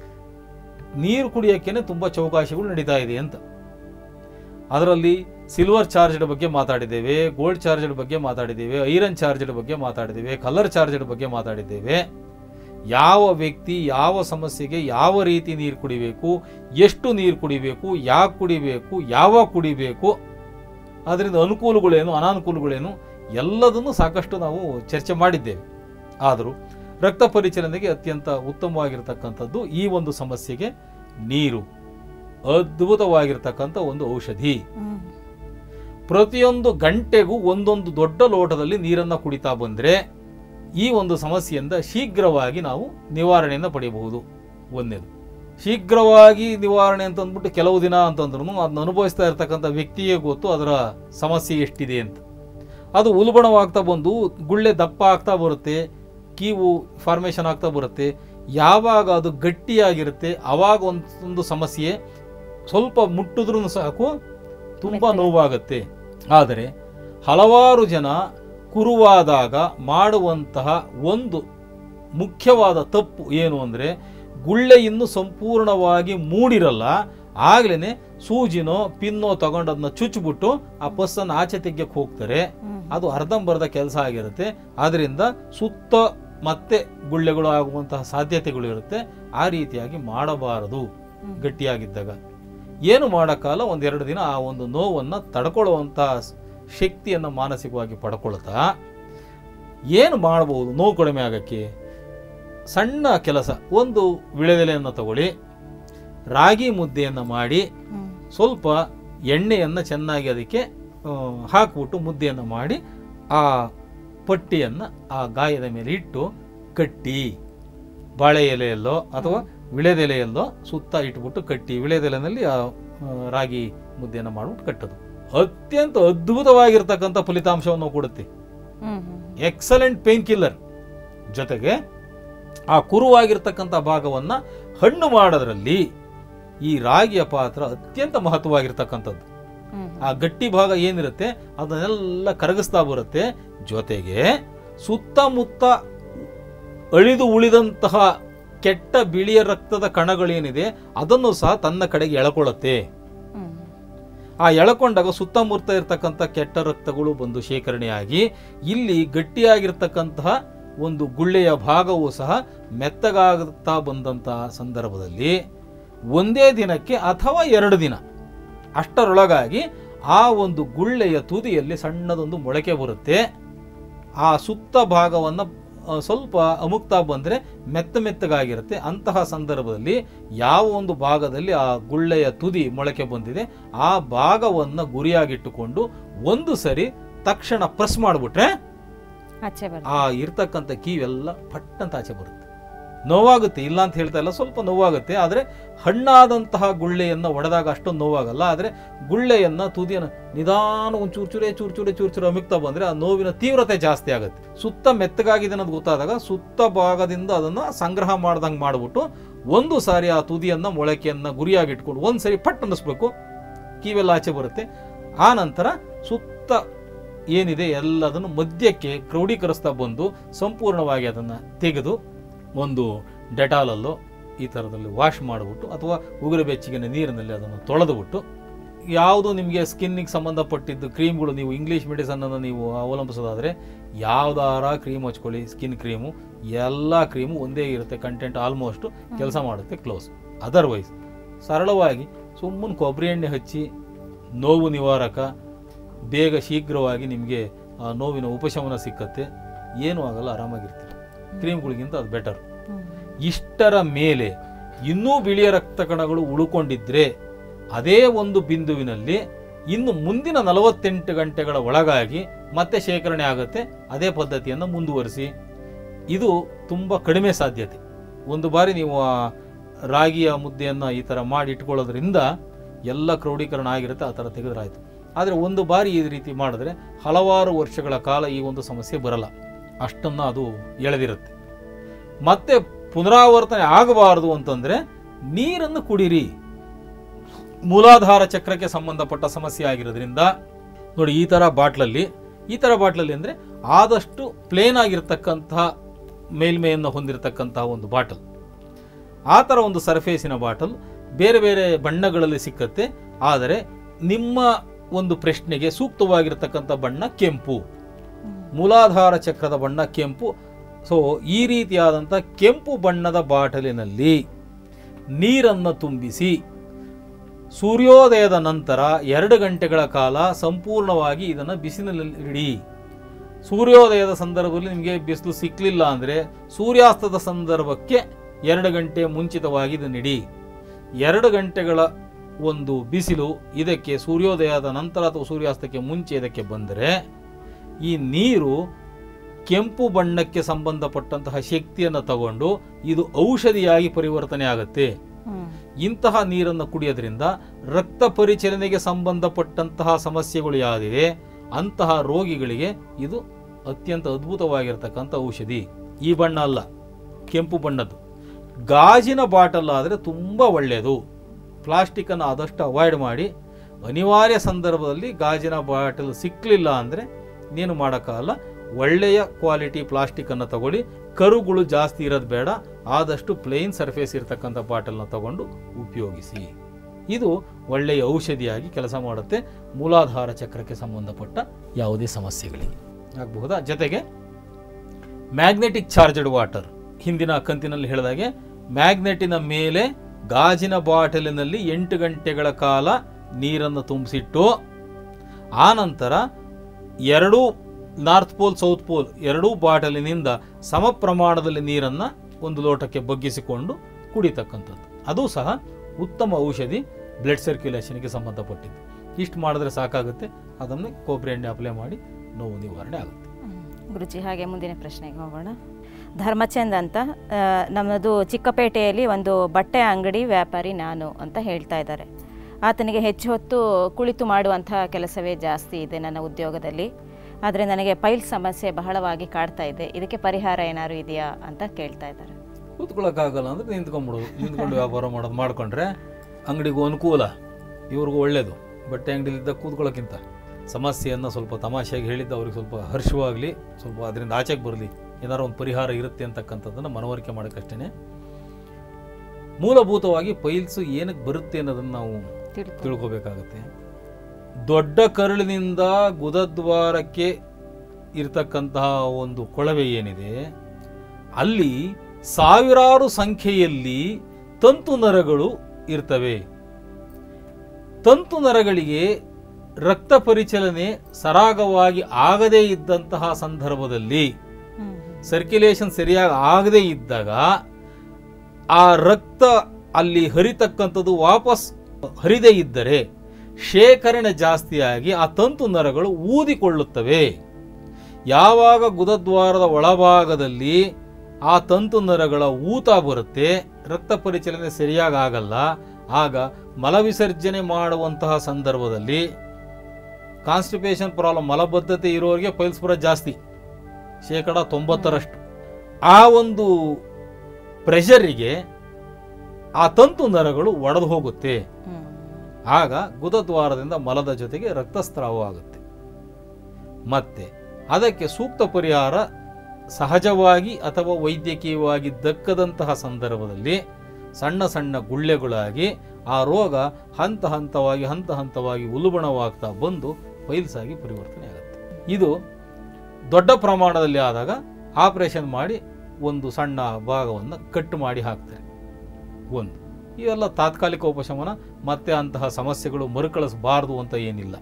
ನೀರು ಕುಡಿಯೋಕ್ಕೇನೆ ತುಂಬ ಚೌಕಾಶಿಗಳು ನಡೀತಾ ಇದೆ ಅಂತ ಅದರಲ್ಲಿ ಸಿಲ್ವರ್ ಚಾರ್ಜ್ಡ್ ಬಗ್ಗೆ ಮಾತಾಡಿದ್ದೇವೆ ಗೋಲ್ಡ್ ಚಾರ್ಜ್ಡ್ ಬಗ್ಗೆ ಮಾತಾಡಿದ್ದೇವೆ ಐರನ್ ಚಾರ್ಜ್ಡ್ ಬಗ್ಗೆ ಮಾತಾಡಿದ್ದೇವೆ ಕಲರ್ ಚಾರ್ಜ್ಡ್ ಬಗ್ಗೆ ಮಾತಾಡಿದ್ದೇವೆ ಯಾವ ವ್ಯಕ್ತಿ ಯಾವ ಸಮಸ್ಯೆಗೆ ಯಾವ ರೀತಿ ನೀರು ಕುಡಿಬೇಕು ಎಷ್ಟು ನೀರು ಕುಡಿಬೇಕು ಯಾಕೆ ಕುಡಿಬೇಕು ಯಾವಾಗ ಕುಡಿಬೇಕು ಅದರಿಂದ ಅನುಕೂಲಗಳೇನು ಅನಾನುಕೂಲಗಳೇನು ಎಲ್ಲದನ್ನು ಸಾಕಷ್ಟು ನಾವು ಚರ್ಚೆ ಮಾಡಿದ್ದೇವೆ ಆದರೂ ರಕ್ತ ಪರಿಚಲನೆಗೆ ಅತ್ಯಂತ ಉತ್ತಮವಾಗಿರ್ತಕ್ಕಂಥದ್ದು ಈ ಒಂದು ಸಮಸ್ಯೆಗೆ ನೀರು ಅದ್ಭುತವಾಗಿರ್ತಕ್ಕಂಥ ಒಂದು ಔಷಧಿ ಹ್ಮ್ ಪ್ರತಿಯೊಂದು ಗಂಟೆಗೂ ಒಂದೊಂದು ದೊಡ್ಡ ಲೋಟದಲ್ಲಿ ನೀರನ್ನು ಕುಡಿತಾ ಬಂದರೆ ಈ ಒಂದು ಸಮಸ್ಯೆಯಿಂದ ಶೀಘ್ರವಾಗಿ ನಾವು ನಿವಾರಣೆಯನ್ನು ಪಡೆಯಬಹುದು ಒಂದೇದು ಶೀಘ್ರವಾಗಿ ನಿವಾರಣೆ ಅಂತ ಅಂದ್ಬಿಟ್ಟು ಕೆಲವು ದಿನ ಅಂತಂದ್ರೂ ಅದನ್ನ ಅನುಭವಿಸ್ತಾ ಇರ್ತಕ್ಕಂಥ ವ್ಯಕ್ತಿಯೇ ಗೊತ್ತು ಅದರ ಸಮಸ್ಯೆ ಎಷ್ಟಿದೆ ಅಂತ ಅದು ಉಲ್ಬಣವಾಗ್ತಾ ಬಂದು ಗುಳ್ಳೆ ದಪ್ಪ ಆಗ್ತಾ ಬರುತ್ತೆ ಕೀವು ಫಾರ್ಮೇಷನ್ ಆಗ್ತಾ ಬರುತ್ತೆ ಯಾವಾಗ ಅದು ಗಟ್ಟಿಯಾಗಿರುತ್ತೆ ಆವಾಗ ಒಂದು ಸಮಸ್ಯೆ ಸ್ವಲ್ಪ ಮುಟ್ಟಿದ್ರೂ ಸಾಕು ತುಂಬ ನೋವಾಗುತ್ತೆ ಆದರೆ ಹಲವಾರು ಜನ ಕುರುವಾದಾಗ ಮಾಡುವಂತಹ ಒಂದು ಮುಖ್ಯವಾದ ತಪ್ಪು ಏನು ಅಂದರೆ ಗುಳ್ಳೆ ಇನ್ನೂ ಸಂಪೂರ್ಣವಾಗಿ ಮೂಡಿರಲ್ಲ ಆಗ್ಲೇ ಸೂಜಿನೋ ಪಿನ್ನೋ ತಗೊಂಡು ಅದನ್ನ ಚುಚ್ಚಿಬಿಟ್ಟು ಆ ಪಸ್ಸನ್ನು ಆಚೆ ತೆಗೆಯಕ್ಕೆ ಹೋಗ್ತಾರೆ ಹ್ಮ್ ಅದು ಅರ್ಧಂಬರ್ಧ ಕೆಲಸ ಆಗಿರುತ್ತೆ ಆದ್ದರಿಂದ ಸುತ್ತ ಮತ್ತೆ ಗುಳ್ಳೆಗಳು ಆಗುವಂತಹ ಸಾಧ್ಯತೆಗಳು ಇರುತ್ತೆ ಆ ರೀತಿಯಾಗಿ ಮಾಡಬಾರದು ಹ್ಮ್. ಗಟ್ಟಿಯಾಗಿದ್ದಾಗ ಏನು ಮಾಡೋಕ್ಕಲ್ಲ ಒಂದೆರಡು ದಿನ ಆ ಒಂದು ನೋವನ್ನು ತಡ್ಕೊಳ್ಳುವಂತಹ ಸ್- ಶಕ್ತಿಯನ್ನು ಮಾನಸಿಕವಾಗಿ ಪಡ್ಕೊಳ್ತಾ ಏನು ಮಾಡಬಹುದು ನೋವು ಕಡಿಮೆ ಆಗಕ್ಕೆ ಸಣ್ಣ ಕೆಲಸ ಒಂದು ವಿಳೆದೆಲೆಯನ್ನು ತಗೊಳ್ಳಿ ರಾಗಿ ಮುದ್ದೆಯನ್ನು ಮಾಡಿ ಹ್ಮ್ ಸ್ವಲ್ಪ ಎಣ್ಣೆಯನ್ನು ಚೆನ್ನಾಗಿ ಅದಕ್ಕೆ ಆ, ಹಾಕ್ಬಿಟ್ಟು ಮುದ್ದೆಯನ್ನು ಮಾಡಿ ಆ ಪಟ್ಟಿಯನ್ನು ಆ ಗಾಯದ ಮೇಲೆ ಇಟ್ಟು ಕಟ್ಟಿ ಬಾಳೆ ಎಲೆಯಲ್ಲೋ ಅಥವಾ ವಿಳೆದೆಲೆಯಲ್ಲೋ ಸುತ್ತ ಇಟ್ಬಿಟ್ಟು ಕಟ್ಟಿ ವಿಳೆದೆಲೆನಲ್ಲಿ ಆ ಆ, ರಾಗಿ ಮುದ್ದೆಯನ್ನು ಮಾಡ್ಬಿಟ್ಟು ಕಟ್ಟೋದು ಅತ್ಯಂತ ಅದ್ಭುತವಾಗಿರ್ತಕ್ಕಂಥ ಫಲಿತಾಂಶವನ್ನು ಕೊಡುತ್ತೆ ಹ್ಮ್ ಹ್ಮ್ ಎಕ್ಸಲೆಂಟ್ ಪೇನ್ ಕಿಲ್ಲರ್ ಜೊತೆಗೆ ಆ ಕುರುವಾಗಿರ್ತಕ್ಕಂಥ ಭಾಗವನ್ನು ಹಣ್ಣು ಮಾಡೋದ್ರಲ್ಲಿ ಈ ರಾಗಿಯ ಪಾತ್ರ ಅತ್ಯಂತ ಮಹತ್ವವಾಗಿರ್ತಕ್ಕಂಥದ್ದು ಹ್ಮ್. ಆ ಗಟ್ಟಿ ಭಾಗ ಏನಿರುತ್ತೆ ಅದನ್ನೆಲ್ಲ ಕರಗಿಸ್ತಾ ಬರುತ್ತೆ ಜೊತೆಗೆ ಸುತ್ತಮುತ್ತ ಅಳಿದು ಉಳಿದಂತಹ ಕೆಟ್ಟ ಬಿಳಿಯ ರಕ್ತದ ಕಣಗಳೇನಿದೆ ಅದನ್ನು ಸಹ ತನ್ನ ಕಡೆಗೆ ಎಳ್ಕೊಳ್ಳುತ್ತೆ ಹ್ಮ್. ಆ ಎಳ್ಕೊಂಡಾಗ ಸುತ್ತಮುತ್ತ ಇರತಕ್ಕಂಥ ಕೆಟ್ಟ ರಕ್ತಗಳು ಬಂದು ಶೇಖರಣೆಯಾಗಿ ಇಲ್ಲಿ ಗಟ್ಟಿಯಾಗಿರ್ತಕ್ಕಂತಹ ಒಂದು ಗುಳ್ಳೆಯ ಭಾಗವು ಸಹ ಮೆತ್ತಗಾಗುತ್ತಾ ಬಂದಂತಹ ಸಂದರ್ಭದಲ್ಲಿ ಒಂದೇ ದಿನಕ್ಕೆ ಅಥವಾ ಎರಡು ದಿನ ಅಷ್ಟರೊಳಗಾಗಿ ಆ ಒಂದು ಗುಳ್ಳೆಯ ತುದಿಯಲ್ಲಿ ಸಣ್ಣದೊಂದು ಮೊಳಕೆ ಬರುತ್ತೆ ಆ ಸುತ್ತ ಭಾಗವನ್ನು ಸ್ವಲ್ಪ ಅಮುಕ್ತಾ ಬಂದರೆ ಮೆತ್ತ ಮೆತ್ತಗಾಗಿರುತ್ತೆ ಅಂತಹ ಸಂದರ್ಭದಲ್ಲಿ ಯಾವ ಒಂದು ಭಾಗದಲ್ಲಿ ಆ ಗುಳ್ಳೆಯ ತುದಿ ಮೊಳಕೆ ಬಂದಿದೆ ಆ ಭಾಗವನ್ನು ಗುರಿಯಾಗಿಟ್ಟುಕೊಂಡು ಒಂದು ಸರಿ ತಕ್ಷಣ ಪ್ರೆಸ್ ಮಾಡಿಬಿಟ್ರೆ ಆಚೆ ಬರ್ತದೆ ಆ ಇರ್ತಕ್ಕಂಥ ಕೀವೆಲ್ಲ ಪಟ್ಟಂತ ಆಚೆ ಬರುತ್ತೆ ನೋವಾಗುತ್ತೆ ಇಲ್ಲ ಅಂತ ಹೇಳ್ತಾ ಇಲ್ಲ ಸ್ವಲ್ಪ ನೋವಾಗುತ್ತೆ ಆದರೆ ಹಣ್ಣಾದಂತಹ ಗುಳ್ಳೆಯನ್ನು ಒಡೆದಾಗ ಅಷ್ಟೊಂದು ನೋವಾಗಲ್ಲ ಆದರೆ ಗುಳ್ಳೆಯನ್ನು ತುದಿಯನ್ನು ನಿಧಾನ ಒಂದು ಚೂರ್ಚೂರೆ ಚೂರ್ಚೂರೆ ಚೂರ್ಚೂರೆ ಅಮಿಕ್ತಾ ಬಂದರೆ ಆ ನೋವಿನ ತೀವ್ರತೆ ಜಾಸ್ತಿ ಆಗುತ್ತೆ ಸುತ್ತ ಮೆತ್ತಗಾಗಿದೆ ಅನ್ನೋದು ಗೊತ್ತಾದಾಗ ಸುತ್ತ ಭಾಗದಿಂದ ಅದನ್ನು ಸಂಗ್ರಹ ಮಾಡ್ದಂಗೆ ಮಾಡಿಬಿಟ್ಟು ಒಂದು ಸಾರಿ ಆ ತುದಿಯನ್ನು ಮೊಳಕೆಯನ್ನು ಗುರಿಯಾಗಿಟ್ಕೊಂಡು ಒಂದು ಸರಿ ಪಟ್ ಅನ್ನಿಸ್ಬೇಕು ಕೀವೆಲ್ಲ ಆಚೆ ಬರುತ್ತೆ ಆ ನಂತರ ಸುತ್ತ ಏನಿದೆ ಎಲ್ಲದನ್ನು ಮಧ್ಯಕ್ಕೆ ಕ್ರೋಢೀಕರಿಸ್ತಾ ಬಂದು ಸಂಪೂರ್ಣವಾಗಿ ಅದನ್ನು ತೆಗೆದು ಒಂದು ಡೆಟಾಲಲ್ಲೋ ಈ ಥರದಲ್ಲಿ ವಾಶ್ ಮಾಡಿಬಿಟ್ಟು ಅಥವಾ ಉಗುರು ಬೆಚ್ಚಗಿನ ನೀರಿನಲ್ಲಿ ಅದನ್ನು ತೊಳೆದುಬಿಟ್ಟು ಯಾವುದು ನಿಮಗೆ ಸ್ಕಿನ್ನಿಗೆ ಸಂಬಂಧಪಟ್ಟಿದ್ದು ಕ್ರೀಮ್ಗಳು ನೀವು ಇಂಗ್ಲೀಷ್ ಮೆಡಿಸನನ್ನು ನೀವು ಅವಲಂಬಿಸೋದಾದರೆ ಯಾವುದಾರ ಕ್ರೀಮ್ ಹಚ್ಕೊಳ್ಳಿ ಸ್ಕಿನ್ ಕ್ರೀಮು ಎಲ್ಲ ಕ್ರೀಮು ಒಂದೇ ಇರುತ್ತೆ ಕಂಟೆಂಟ್ ಆಲ್ಮೋಸ್ಟ್ ಕೆಲಸ ಮಾಡುತ್ತೆ ಕ್ಲೋಸ್ ಅದರ್ವೈಸ್ ಸರಳವಾಗಿ ಸುಮ್ಮನೆ ಕೊಬ್ಬರಿ ಎಣ್ಣೆ ಹಚ್ಚಿ ನೋವು ನಿವಾರಕ ಬೇಗ ಶೀಘ್ರವಾಗಿ ನಿಮಗೆ ಆ ನೋವಿನ ಉಪಶಮನ ಸಿಕ್ಕತ್ತೆ ಏನೂ ಆಗಲ್ಲ ಆರಾಮಾಗಿರ್ತೀರಿ ಕ್ರೀಮ್ಗಳಿಗಿಂತ ಅದು ಬೆಟರ್ ಹ್ಮ್. ಇಷ್ಟರ ಮೇಲೆ ಇನ್ನೂ ಬಿಳಿಯ ರಕ್ತ ಕಣಗಳು ಉಳ್ಕೊಂಡಿದ್ರೆ ಅದೇ ಒಂದು ಬಿಂದುವಿನಲ್ಲಿ ಇನ್ನು ಮುಂದಿನ ನಲವತ್ತೆಂಟು ಗಂಟೆಗಳ ಒಳಗಾಗಿ ಮತ್ತೆ ಶೇಖರಣೆ ಆಗುತ್ತೆ ಅದೇ ಪದ್ಧತಿಯನ್ನು ಮುಂದುವರಿಸಿ ಇದು ತುಂಬ ಕಡಿಮೆ ಸಾಧ್ಯತೆ ಒಂದು ಬಾರಿ ನೀವು ಆ ರಾಗಿಯ ಮುದ್ದೆಯನ್ನು ಈ ಥರ ಮಾಡಿ ಇಟ್ಕೊಳ್ಳೋದ್ರಿಂದ ಎಲ್ಲ ಕ್ರೋಢೀಕರಣ ಆಗಿರುತ್ತೆ ಆ ಥರ ತೆಗೆದ್ರಾಯ್ತು ಆದರೆ ಒಂದು ಬಾರಿ ಈ ರೀತಿ ಮಾಡಿದ್ರೆ ಹಲವಾರು ವರ್ಷಗಳ ಕಾಲ ಈ ಒಂದು ಸಮಸ್ಯೆ ಬರಲ್ಲ ಅಷ್ಟನ್ನು ಅದು ಎಳೆದಿರುತ್ತೆ ಮತ್ತೆ ಪುನರಾವರ್ತನೆ ಆಗಬಾರದು ಅಂತಂದ್ರೆ ನೀರನ್ನು ಕುಡಿರಿ ಮೂಲಾಧಾರ ಚಕ್ರಕ್ಕೆ ಸಂಬಂಧಪಟ್ಟ ಸಮಸ್ಯೆ ಆಗಿರೋದ್ರಿಂದ ನೋಡಿ ಈ ಥರ ಬಾಟ್ಲಲ್ಲಿ ಈ ಥರ ಬಾಟ್ಲಲ್ಲಿ ಅಂದರೆ ಆದಷ್ಟು ಪ್ಲೇನ್ ಆಗಿರ್ತಕ್ಕಂತಹ ಮೇಲ್ಮೆಯನ್ನು ಹೊಂದಿರತಕ್ಕಂತಹ ಒಂದು ಬಾಟಲ್ ಆ ಥರ ಒಂದು ಸರ್ಫೇಸಿನ ಬಾಟಲ್ ಬೇರೆ ಬೇರೆ ಬಣ್ಣಗಳಲ್ಲಿ ಸಿಕ್ಕತ್ತೆ ಆದರೆ ನಿಮ್ಮ ಒಂದು ಪ್ರಶ್ನೆಗೆ ಸೂಕ್ತವಾಗಿರ್ತಕ್ಕಂಥ ಬಣ್ಣ ಕೆಂಪು ಮೂಲಾಧಾರ ಚಕ್ರದ ಬಣ್ಣ ಕೆಂಪು ಸೊ ಈ ರೀತಿಯಾದಂಥ ಕೆಂಪು ಬಣ್ಣದ ಬಾಟಲಿನಲ್ಲಿ ನೀರನ್ನು ತುಂಬಿಸಿ ಸೂರ್ಯೋದಯದ ನಂತರ ಎರಡು ಗಂಟೆಗಳ ಕಾಲ ಸಂಪೂರ್ಣವಾಗಿ ಇದನ್ನು ಬಿಸಿಲಿನಲ್ಲಿ ಇಡಿ ಸೂರ್ಯೋದಯದ ಸಂದರ್ಭದಲ್ಲಿ ನಿಮಗೆ ಬಿಸಿಲು ಸಿಕ್ಕಲಿಲ್ಲ ಅಂದರೆ ಸೂರ್ಯಾಸ್ತದ ಸಂದರ್ಭಕ್ಕೆ ಎರಡು ಗಂಟೆ ಮುಂಚಿತವಾಗಿ ಇದನ್ನಿಡಿ ಎರಡು ಗಂಟೆಗಳ ಒಂದು ಬಿಸಿಲು ಇದಕ್ಕೆ ಸೂರ್ಯೋದಯದ ನಂತರ ಅಥವಾ ಸೂರ್ಯಾಸ್ತಕ್ಕೆ ಮುಂಚೆ ಇದಕ್ಕೆ ಬಂದರೆ ಈ ನೀರು ಕೆಂಪು ಬಣ್ಣಕ್ಕೆ ಸಂಬಂಧಪಟ್ಟಂತಹ ಶಕ್ತಿಯನ್ನು ತಗೊಂಡು ಇದು ಔಷಧಿಯಾಗಿ ಪರಿವರ್ತನೆ ಆಗುತ್ತೆ ಹ್ಮ್. ಇಂತಹ ನೀರನ್ನು ಕುಡಿಯೋದ್ರಿಂದ ರಕ್ತ ಪರಿಚಲನೆಗೆ ಸಂಬಂಧಪಟ್ಟಂತಹ ಸಮಸ್ಯೆಗಳು ಯಾವುದಿವೆ ಅಂತಹ ರೋಗಿಗಳಿಗೆ ಇದು ಅತ್ಯಂತ ಅದ್ಭುತವಾಗಿರ್ತಕ್ಕಂಥ ಔಷಧಿ ಈ ಬಣ್ಣ ಅಲ್ಲ ಕೆಂಪು ಬಣ್ಣದ್ದು ಗಾಜಿನ ಬಾಟಲ್ ಆದರೆ ತುಂಬ ಒಳ್ಳೆಯದು ಪ್ಲಾಸ್ಟಿಕ್ಕನ್ನು ಆದಷ್ಟು ಅವಾಯ್ಡ್ ಮಾಡಿ ಅನಿವಾರ್ಯ ಸಂದರ್ಭದಲ್ಲಿ ಗಾಜಿನ ಬಾಟಲ್ ಸಿಕ್ಕಲಿಲ್ಲ ಅಂದರೆ ನೀನು ಮಾಡೋಕ್ಕಾಗಲ್ಲ ಒಳ್ಳೆಯ ಕ್ವಾಲಿಟಿ ಪ್ಲಾಸ್ಟಿಕ್ಕನ್ನು ತಗೊಳ್ಳಿ ಕರುಗಳು ಜಾಸ್ತಿ ಇರೋದು ಬೇಡ ಆದಷ್ಟು ಪ್ಲೇನ್ ಸರ್ಫೇಸ್ ಇರತಕ್ಕಂಥ ಬಾಟಲ್ನ ತಗೊಂಡು ಉಪಯೋಗಿಸಿ ಇದು ಒಳ್ಳೆಯ ಔಷಧಿಯಾಗಿ ಕೆಲಸ ಮಾಡುತ್ತೆ ಮೂಲಾಧಾರ ಚಕ್ರಕ್ಕೆ ಸಂಬಂಧಪಟ್ಟ ಯಾವುದೇ ಸಮಸ್ಯೆಗಳಿಗೆ ಆಗಬಹುದಾ ಜೊತೆಗೆ ಮ್ಯಾಗ್ನೆಟಿಕ್ ಚಾರ್ಜಡ್ ವಾಟರ್ ಹಿಂದಿನ ಕಂತಿನಲ್ಲಿ ಹೇಳಿದಾಗೆ ಮ್ಯಾಗ್ನೆಟಿನ ಮೇಲೆ ಗಾಜಿನ ಬಾಟಲಿನಲ್ಲಿ ಎಂಟು ಗಂಟೆಗಳ ಕಾಲ ನೀರನ್ನು ತುಂಬಿಸಿಟ್ಟು ಆ ನಂತರ ಎರಡೂ ನಾರ್ತ್ ಪೋಲ್ ಸೌತ್ ಪೋಲ್ ಎರಡೂ ಬಾಟಲಿನಿಂದ ಸಮ ಪ್ರಮಾಣದಲ್ಲಿ ನೀರನ್ನು ಒಂದು ಲೋಟಕ್ಕೆ ಬಗ್ಗಿಸಿಕೊಂಡು ಕುಡಿತಕ್ಕಂಥದ್ದು ಅದು ಸಹ ಉತ್ತಮ ಔಷಧಿ ಬ್ಲಡ್ ಸರ್ಕ್ಯುಲೇಷನ್ಗೆ ಸಂಬಂಧಪಟ್ಟಿದ್ದು ಇಷ್ಟು ಮಾಡಿದ್ರೆ ಸಾಕಾಗುತ್ತೆ ಅದನ್ನು ಕೊಬ್ಬರಿ ಎಣ್ಣೆ ಅಪ್ಲೈ ಮಾಡಿ ನೋವು ನಿವಾರಣೆ ಆಗುತ್ತೆ ಹ್ಮ್. ಗುರುಜಿ ಹಾಗೆ ಮುಂದಿನ ಪ್ರಶ್ನೆಗೆ ಹೋಗೋಣ ಧರ್ಮಚಂದ್ ಅಂತ ಆ, ನಮ್ಮದು ಚಿಕ್ಕಪೇಟೆಯಲ್ಲಿ ಒಂದು ಬಟ್ಟೆ ಅಂಗಡಿ ವ್ಯಾಪಾರಿ ನಾನು ಅಂತ ಹೇಳ್ತಾ ಇದ್ದಾರೆ ಆತನಿಗೆ ಹೆಚ್ಚು ಹೊತ್ತು ಕುಳಿತು ಮಾಡುವಂಥ ಕೆಲಸವೇ ಜಾಸ್ತಿ ಇದೆ ನನ್ನ ಉದ್ಯೋಗದಲ್ಲಿ ಆದರೆ ನನಗೆ ಪೈಲ್ ಸಮಸ್ಯೆ ಬಹಳವಾಗಿ ಕಾಡ್ತಾ ಇದೆ ಇದಕ್ಕೆ ಪರಿಹಾರ ಏನಾದ್ರು ಇದೆಯಾ ಅಂತ ಕೇಳ್ತಾ ಇದ್ದಾರೆ ಕೂತ್ಕೊಳ್ಳೋಕ್ಕಾಗಲ್ಲ ಅಂದ್ರೆ ನಿಂತ್ಕೊಂಡ್ಬಿಡೋದು ನಿಂತ್ಕೊಂಡು ವ್ಯಾಪಾರ ಮಾಡೋದು ಮಾಡ್ಕೊಂಡ್ರೆ ಅಂಗಡಿಗೂ ಅನುಕೂಲ ಇವ್ರಿಗೂ ಒಳ್ಳೆಯದು ಬಟ್ಟೆ ಅಂಗಡಿಲಿದ್ದ ಕೂತ್ಕೊಳ್ಳೋಕ್ಕಿಂತ ಸಮಸ್ಯೆಯನ್ನು ಸ್ವಲ್ಪ ತಮಾಷೆಯಾಗಿ ಹೇಳಿದ್ದು ಅವ್ರಿಗೆ ಸ್ವಲ್ಪ ಹರ್ಷವಾಗಲಿ ಸ್ವಲ್ಪ ಅದರಿಂದ ಆಚೆಗೆ ಬರಲಿ ಏನಾರು ಒಂದು ಪರಿಹಾರ ಇರುತ್ತೆ ಅಂತಕ್ಕಂಥದ್ದನ್ನು ಮನವರಿಕೆ ಮಾಡೋಕ್ಕಷ್ಟೇ ಮೂಲಭೂತವಾಗಿ ಪೈಲ್ಸು ಏನಕ್ಕೆ ಬರುತ್ತೆ ಅನ್ನೋದನ್ನು ನಾವು ತಿಳ್ಕೊ ತಿಳ್ಕೊಬೇಕಾಗತ್ತೆ ದೊಡ್ಡ ಕರುಳಿನಿಂದ ಗುದದ್ವಾರಕ್ಕೆ ಇರತಕ್ಕಂತಹ ಒಂದು ಕೊಳವೆ ಏನಿದೆ ಅಲ್ಲಿ ಸಾವಿರಾರು ಸಂಖ್ಯೆಯಲ್ಲಿ ತಂತು ನರಗಳು ಇರ್ತವೆ ತಂತು ನರಗಳಿಗೆ ರಕ್ತ ಪರಿಚಲನೆ ಸರಾಗವಾಗಿ ಆಗದೇ ಇದ್ದಂತಹ ಸಂದರ್ಭದಲ್ಲಿ ಹ್ಮ್. ಸರ್ಕ್ಯುಲೇಷನ್ ಸರಿಯಾಗಿ ಆಗದೇ ಇದ್ದಾಗ ಆ ರಕ್ತ ಅಲ್ಲಿ ಹರಿತಕ್ಕಂಥದ್ದು ವಾಪಸ್ ಹರಿದೇ ಇದ್ದರೆ ಶೇಖರಣೆ ಜಾಸ್ತಿಯಾಗಿ ಆ ತಂತು ನರಗಳು ಊದಿಕೊಳ್ಳುತ್ತವೆ ಯಾವಾಗ ಗುದದ್ವಾರದ ಒಳಭಾಗದಲ್ಲಿ ಆ ತಂತು ನರಗಳ ಊತ ಬರುತ್ತೆ ರಕ್ತ ಪರಿಚಲನೆ ಸರಿಯಾಗಿ ಆಗಲ್ಲ ಆಗ ಮಲವಿಸರ್ಜನೆ ಮಾಡುವಂತಹ ಸಂದರ್ಭದಲ್ಲಿ ಕಾನ್ಸ್ಟಿಪೇಷನ್ ಪ್ರಾಬ್ಲಮ್ ಮಲಬದ್ಧತೆ ಇರೋರಿಗೆ ಪೈಲ್ಸ್ ಬರೋದು ಜಾಸ್ತಿ ಶೇಕಡ ತೊಂಬತ್ತರಷ್ಟು ಆ ಒಂದು ಪ್ರೆಷರಿಗೆ ಆ ತಂತು ನರಗಳು ಒಡೆದು ಹೋಗುತ್ತೆ ಹ್ಮ್. ಆಗ ಗುದದ್ವಾರದಿಂದ ಮಲದ ಜೊತೆಗೆ ರಕ್ತಸ್ರಾವವಾಗುತ್ತೆ ಮತ್ತೆ ಅದಕ್ಕೆ ಸೂಕ್ತ ಪರಿಹಾರ ಸಹಜವಾಗಿ ಅಥವಾ ವೈದ್ಯಕೀಯವಾಗಿ ದಕ್ಕದಂತಹ ಸಂದರ್ಭದಲ್ಲಿ ಸಣ್ಣ ಸಣ್ಣ ಗುಳ್ಳೆಗಳಾಗಿ ಆ ರೋಗ ಹಂತ ಹಂತವಾಗಿ ಹಂತ ಹಂತವಾಗಿ ಉಲ್ಬಣವಾಗ್ತಾ ಬಂದು ಪೈಲ್ಸ್ ಆಗಿ ಪರಿವರ್ತನೆ ಆಗುತ್ತೆ ಇದು ದೊಡ್ಡ ಪ್ರಮಾಣದಲ್ಲಿ ಆದಾಗ ಆಪರೇಷನ್ ಮಾಡಿ ಒಂದು ಸಣ್ಣ ಭಾಗವನ್ನು ಕಟ್ ಮಾಡಿ ಹಾಕ್ತಾರೆ ಒಂದು ಇವೆಲ್ಲ ತಾತ್ಕಾಲಿಕ ಉಪಶಮನ ಮತ್ತೆ ಅಂತಹ ಸಮಸ್ಯೆಗಳು ಮರುಕಳಿಸಬಾರದು ಅಂತ ಏನಿಲ್ಲ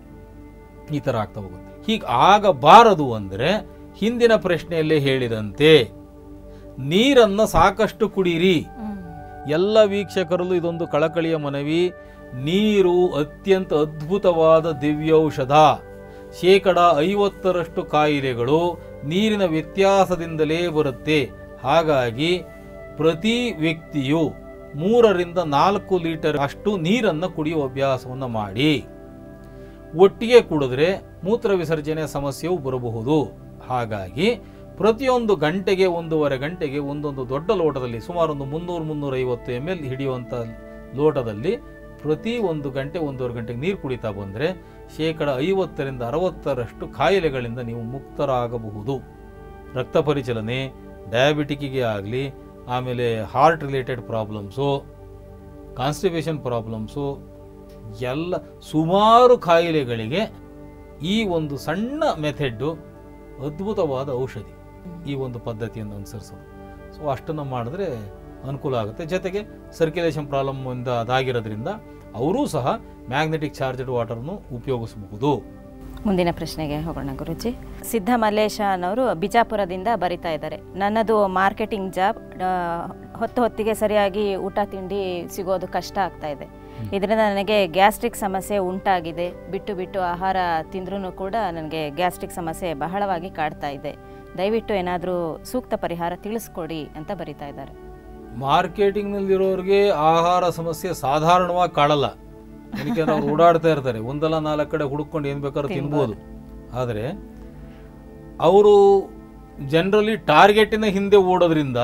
ಈ ಥರ ಆಗ್ತಾ ಹೋಗುತ್ತೆ ಹೀಗೆ ಆಗಬಾರದು ಅಂದರೆ ಹಿಂದಿನ ಪ್ರಶ್ನೆಯಲ್ಲೇ ಹೇಳಿದಂತೆ ನೀರನ್ನು ಸಾಕಷ್ಟು ಕುಡೀರಿ ಹ್ಮ್. ಎಲ್ಲ ವೀಕ್ಷಕರಲ್ಲೂ ಇದೊಂದು ಕಳಕಳಿಯ ಮನವಿ ನೀರು ಅತ್ಯಂತ ಅದ್ಭುತವಾದ ದಿವ್ಯೌಷಧ ಶೇಕಡ ಐವತ್ತರಷ್ಟು ಕಾಯಿಲೆಗಳು ನೀರಿನ ವ್ಯತ್ಯಾಸದಿಂದಲೇ ಬರುತ್ತೆ ಹಾಗಾಗಿ ಪ್ರತಿ ವ್ಯಕ್ತಿಯು ಮೂರರಿಂದ ನಾಲ್ಕು ಲೀಟರ್ ಅಷ್ಟು ನೀರನ್ನು ಕುಡಿಯುವ ಅಭ್ಯಾಸವನ್ನು ಮಾಡಿ ಒಟ್ಟಿಗೆ ಕುಡಿದ್ರೆ ಮೂತ್ರ ವಿಸರ್ಜನೆ ಸಮಸ್ಯೆಯು ಬರಬಹುದು ಹಾಗಾಗಿ ಪ್ರತಿಯೊಂದು ಗಂಟೆಗೆ ಒಂದೂವರೆ ಗಂಟೆಗೆ ಒಂದೊಂದು ದೊಡ್ಡ ಲೋಟದಲ್ಲಿ ಸುಮಾರು ಒಂದು ಮುನ್ನೂರು ಮುನ್ನೂರೈವತ್ತು ಎಮ್ ಎಲ್ ಹಿಡಿಯುವಂಥ ಲೋಟದಲ್ಲಿ ಪ್ರತಿ ಒಂದು ಗಂಟೆ ಒಂದೂವರೆ ಗಂಟೆಗೆ ನೀರು ಕುಡಿತಾ ಬಂದರೆ ಶೇಕಡ ಐವತ್ತರಿಂದ ಅರವತ್ತರಷ್ಟು ಕಾಯಿಲೆಗಳಿಂದ ನೀವು ಮುಕ್ತರಾಗಬಹುದು ರಕ್ತ ಪರಿಚಲನೆ ಡಯಾಬಿಟಿಕ್ಕಿಗೆ ಆಗಲಿ ಆಮೇಲೆ heart related problems constipation problems ಎಲ್ಲ ಸುಮಾರು ಕಾಯಿಲೆಗಳಿಗೆ ಈ ಒಂದು ಸಣ್ಣ ಮೆಥೆಡ್ಡು ಅದ್ಭುತವಾದ ಔಷಧಿ ಈ ಒಂದು ಪದ್ಧತಿಯನ್ನು ಅನುಸರಿಸೋದು ಸೊ ಅಷ್ಟನ್ನು ಮಾಡಿದ್ರೆ ಅನುಕೂಲ ಆಗುತ್ತೆ ಜೊತೆಗೆ ಸರ್ಕ್ಯುಲೇಷನ್ ಪ್ರಾಬ್ಲಮ್ ಇಂದ ಅದಾಗಿರೋದ್ರಿಂದ ಅವರೂ ಸಹ ಮ್ಯಾಗ್ನೆಟಿಕ್ ಚಾರ್ಜಡ್ ವಾಟರ್ನು ಉಪಯೋಗಿಸಬಹುದು ಮುಂದಿನ ಪ್ರಶ್ನೆಗೆ ಹೋಗೋಣ ಗುರುಜಿ ಸಿದ್ಧ ಮಲ್ಲೇಶ ಅನ್ನೋರು ಬಿಜಾಪುರದಿಂದ ಬರಿತಾ ಇದ್ದಾರೆ ನನ್ನದು ಮಾರ್ಕೆಟಿಂಗ್ ಜಾಬ್ ಹೊತ್ತು ಹೊತ್ತಿಗೆ ಸರಿಯಾಗಿ ಊಟ ತಿಂಡಿ ಸಿಗೋದು ಕಷ್ಟ ಆಗ್ತಾ ಇದೆ ಇದರಿಂದ ನನಗೆ ಗ್ಯಾಸ್ಟ್ರಿಕ್ ಸಮಸ್ಯೆ ಉಂಟಾಗಿದೆ ಬಿಟ್ಟು ಬಿಟ್ಟು ಆಹಾರ ತಿಂದ್ರೂ ಕೂಡ ನನಗೆ ಗ್ಯಾಸ್ಟ್ರಿಕ್ ಸಮಸ್ಯೆ ಬಹಳವಾಗಿ ಕಾಡ್ತಾ ಇದೆ ದಯವಿಟ್ಟು ಏನಾದರೂ ಸೂಕ್ತ ಪರಿಹಾರ ತಿಳಿಸ್ಕೊಡಿ ಅಂತ ಬರಿತಾ ಇದ್ದಾರೆ ಮಾರ್ಕೆಟಿಂಗ್ನಲ್ಲಿರೋರಿಗೆ ಆಹಾರ ಸಮಸ್ಯೆ ಸಾಧಾರಣವಾಗಿ ಕಾಡಲ್ಲ ಯಾಕೆಂದ್ರೆ ಅವ್ರು ಓಡಾಡ್ತಾ ಇರ್ತಾರೆ ಒಂದಲ್ಲ ನಾಲ್ಕು ಕಡೆ ಹುಡುಕೊಂಡು ಏನು ಬೇಕಾದ್ರೂ ತಿನ್ಬೋದು ಆದರೆ ಅವರು ಜನರಲಿ ಟಾರ್ಗೆಟಿನ ಹಿಂದೆ ಓಡೋದ್ರಿಂದ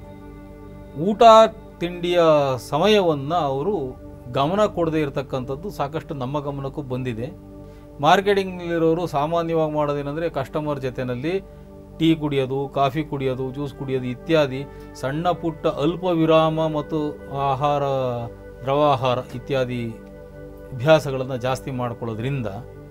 ಊಟ ತಿಂಡಿಯ ಸಮಯವನ್ನು ಅವರು ಗಮನ ಕೊಡದೇ ಇರತಕ್ಕಂಥದ್ದು ಸಾಕಷ್ಟು ನಮ್ಮ ಗಮನಕ್ಕೂ ಬಂದಿದೆ ಮಾರ್ಕೆಟಿಂಗ್ನಲ್ಲಿರೋರು ಸಾಮಾನ್ಯವಾಗಿ ಮಾಡೋದೇನೆಂದರೆ ಕಸ್ಟಮರ್ ಜೊತೆಯಲ್ಲಿ ಟೀ ಕುಡಿಯೋದು ಕಾಫಿ ಕುಡಿಯೋದು ಜ್ಯೂಸ್ ಕುಡಿಯೋದು ಇತ್ಯಾದಿ ಸಣ್ಣ ಪುಟ್ಟ ಅಲ್ಪ ವಿರಾಮ ಮತ್ತು ಆಹಾರ ದ್ರವಾಹಾರ ಇತ್ಯಾದಿ ಅಭ್ಯಾಸಗಳನ್ನು ಜಾಸ್ತಿ ಮಾಡ್ಕೊಳ್ಳೋದ್ರಿಂದ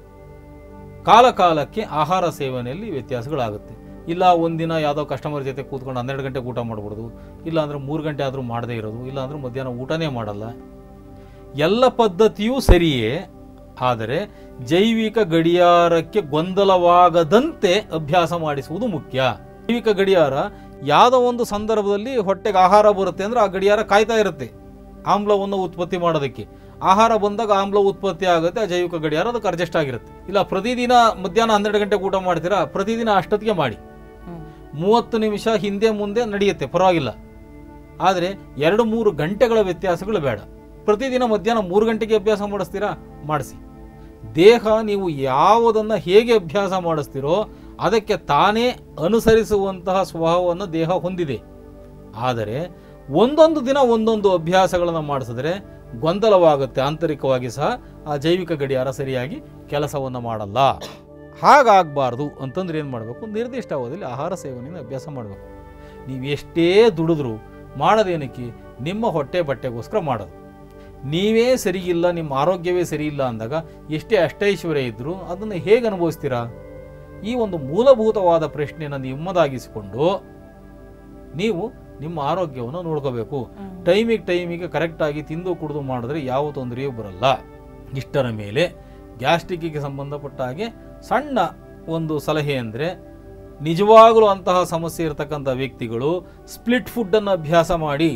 ಕಾಲ ಕಾಲಕ್ಕೆ ಆಹಾರ ಸೇವನೆಯಲ್ಲಿ ವ್ಯತ್ಯಾಸಗಳಾಗುತ್ತೆ ಇಲ್ಲ ಒಂದಿನ ಯಾವುದೋ ಕಸ್ಟಮರ್ ಜೊತೆ ಕೂತ್ಕೊಂಡು ಹನ್ನೆರಡು ಗಂಟೆಗೆ ಊಟ ಮಾಡ್ಬಿಡೋದು ಇಲ್ಲ ಅಂದರೆ ಮೂರು ಗಂಟೆ ಆದರೂ ಮಾಡದೇ ಇರೋದು ಇಲ್ಲ ಅಂದರೆ ಮಧ್ಯಾಹ್ನ ಊಟನೇ ಮಾಡಲ್ಲ ಎಲ್ಲ ಪದ್ಧತಿಯೂ ಸರಿಯೇ ಆದರೆ ಜೈವಿಕ ಗಡಿಯಾರಕ್ಕೆ ಗೊಂದಲವಾಗದಂತೆ ಅಭ್ಯಾಸ ಮಾಡಿಸುವುದು ಮುಖ್ಯ ಜೈವಿಕ ಗಡಿಯಾರ ಯಾವುದೋ ಒಂದು ಸಂದರ್ಭದಲ್ಲಿ ಹೊಟ್ಟೆಗೆ ಆಹಾರ ಬರುತ್ತೆ ಅಂದರೆ ಆ ಗಡಿಯಾರ ಕಾಯ್ತಾ ಇರುತ್ತೆ ಆಮ್ಲವನ್ನು ಉತ್ಪತ್ತಿ ಮಾಡೋದಕ್ಕೆ ಆಹಾರ ಬಂದಾಗ ಆಮ್ಲ ಉತ್ಪತ್ತಿ ಆಗುತ್ತೆ ಆ ಜೈವಿಕ ಗಡಿಯಾರ ಅದಕ್ಕೆ ಅಡ್ಜಸ್ಟ್ ಆಗಿರುತ್ತೆ ಇಲ್ಲ ಪ್ರತಿದಿನ ಮಧ್ಯಾಹ್ನ ಹನ್ನೆರಡು ಗಂಟೆಗೆ ಊಟ ಮಾಡ್ತೀರಾ ಪ್ರತಿದಿನ ಅಷ್ಟೊತ್ತಿಗೆ ಮಾಡಿ ಹ್ಮ್. ಮೂವತ್ತು ನಿಮಿಷ ಹಿಂದೆ ಮುಂದೆ ನಡೆಯುತ್ತೆ ಪರವಾಗಿಲ್ಲ ಆದರೆ ಎರಡು ಮೂರು ಗಂಟೆಗಳ ವ್ಯತ್ಯಾಸಗಳು ಬೇಡ ಪ್ರತಿದಿನ ಮಧ್ಯಾಹ್ನ ಮೂರು ಗಂಟೆಗೆ ಅಭ್ಯಾಸ ಮಾಡಿಸ್ತೀರಾ ಮಾಡಿಸಿ ದೇಹ ನೀವು ಯಾವುದನ್ನು ಹೇಗೆ ಅಭ್ಯಾಸ ಮಾಡಿಸ್ತೀರೋ ಅದಕ್ಕೆ ತಾನೇ ಅನುಸರಿಸುವಂತಹ ಸ್ವಭಾವವನ್ನು ದೇಹ ಹೊಂದಿದೆ ಆದರೆ ಒಂದೊಂದು ದಿನ ಒಂದೊಂದು ಅಭ್ಯಾಸಗಳನ್ನು ಮಾಡಿಸಿದ್ರೆ ಗೊಂದಲವಾಗುತ್ತೆ ಆಂತರಿಕವಾಗಿ ಸಹ ಆ ಜೈವಿಕ ಗಡಿಯಾರ ಸರಿಯಾಗಿ ಕೆಲಸವನ್ನು ಮಾಡಲ್ಲ ಹಾಗಾಗಬಾರ್ದು ಅಂತಂದ್ರೆ ಏನು ಮಾಡಬೇಕು ನಿರ್ದಿಷ್ಟ ಅವಧಿಯಲ್ಲಿ ಆಹಾರ ಸೇವನೆಯನ್ನು ಅಭ್ಯಾಸ ಮಾಡಬೇಕು ನೀವು ಎಷ್ಟೇ ದುಡಿದ್ರೂ ಮಾಡೋದೇನಕ್ಕೆ ನಿಮ್ಮ ಹೊಟ್ಟೆ ಬಟ್ಟೆಗೋಸ್ಕರ ಮಾಡೋದು ನೀವೇ ಸರಿಯಿಲ್ಲ ನಿಮ್ಮ ಆರೋಗ್ಯವೇ ಸರಿಯಿಲ್ಲ ಅಂದಾಗ ಎಷ್ಟೇ ಅಷ್ಟೈಶ್ವರ್ಯ ಇದ್ದರೂ ಅದನ್ನು ಹೇಗೆ ಅನುಭವಿಸ್ತೀರಾ ಈ ಒಂದು ಮೂಲಭೂತವಾದ ಪ್ರಶ್ನೆಯನ್ನು ನಿಮ್ಮದಾಗಿಸಿಕೊಂಡು ನೀವು ನಿಮ್ಮ ಆರೋಗ್ಯವನ್ನು ನೋಡ್ಕೋಬೇಕು ಟೈಮಿಗೆ ಟೈಮಿಗೆ ಕರೆಕ್ಟಾಗಿ ತಿಂದು ಕುಡಿದು ಮಾಡಿದ್ರೆ ಯಾವ ತೊಂದರೆಯೂ ಬರಲ್ಲ ಇಷ್ಟರ ಮೇಲೆ ಗ್ಯಾಸ್ಟ್ರಿಕ್ಕಿಗೆ ಸಂಬಂಧಪಟ್ಟ ಹಾಗೆ ಸಣ್ಣ ಒಂದು ಸಲಹೆ ಅಂದರೆ ನಿಜವಾಗಲೂ ಅಂತಹ ಸಮಸ್ಯೆ ಇರತಕ್ಕಂಥ ವ್ಯಕ್ತಿಗಳು ಸ್ಪ್ಲಿಟ್ ಫುಡ್ಡನ್ನು ಅಭ್ಯಾಸ ಮಾಡಿ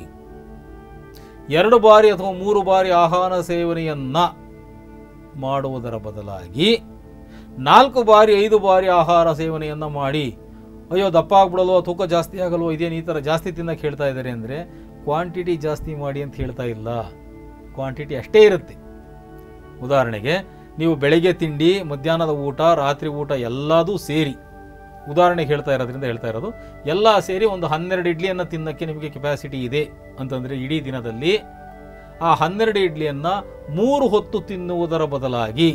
ಎರಡು ಬಾರಿ ಅಥವಾ ಮೂರು ಬಾರಿ ಆಹಾರ ಸೇವನೆಯನ್ನ ಮಾಡುವುದರ ಬದಲಾಗಿ ನಾಲ್ಕು ಬಾರಿ ಐದು ಬಾರಿ ಆಹಾರ ಸೇವನೆಯನ್ನ ಮಾಡಿ ಅಯ್ಯೋ ದಪ್ಪ ಆಗ್ಬಿಡಲ್ವೋ ತೂಕ ಜಾಸ್ತಿ ಆಗಲ್ವೋ ಇದೇನು ಈ ಥರ ಜಾಸ್ತಿ ತಿನ್ನಕ್ಕೆ ಹೇಳ್ತಾ ಇದ್ದಾರೆ ಅಂದರೆ ಕ್ವಾಂಟಿಟಿ ಜಾಸ್ತಿ ಮಾಡಿ ಅಂತ ಹೇಳ್ತಾ ಇಲ್ಲ ಕ್ವಾಂಟಿಟಿ ಅಷ್ಟೇ ಇರುತ್ತೆ ಉದಾಹರಣೆಗೆ ನೀವು ಬೆಳಗ್ಗೆ ತಿಂಡಿ ಮಧ್ಯಾಹ್ನದ ಊಟ ರಾತ್ರಿ ಊಟ ಎಲ್ಲದೂ ಸೇರಿ ಉದಾಹರಣೆಗೆ ಹೇಳ್ತಾ ಇರೋದ್ರಿಂದ ಹೇಳ್ತಾ ಇರೋದು ಎಲ್ಲ ಸೇರಿ ಒಂದು ಹನ್ನೆರಡು ಇಡ್ಲಿಯನ್ನು ತಿನ್ನಕ್ಕೆ ನಿಮಗೆ ಕೆಪಾಸಿಟಿ ಇದೆ ಅಂತಂದರೆ ಇಡೀ ದಿನದಲ್ಲಿ ಆ ಹನ್ನೆರಡು ಇಡ್ಲಿಯನ್ನು ಮೂರು ಹೊತ್ತು ತಿನ್ನುವುದರ ಬದಲಾಗಿ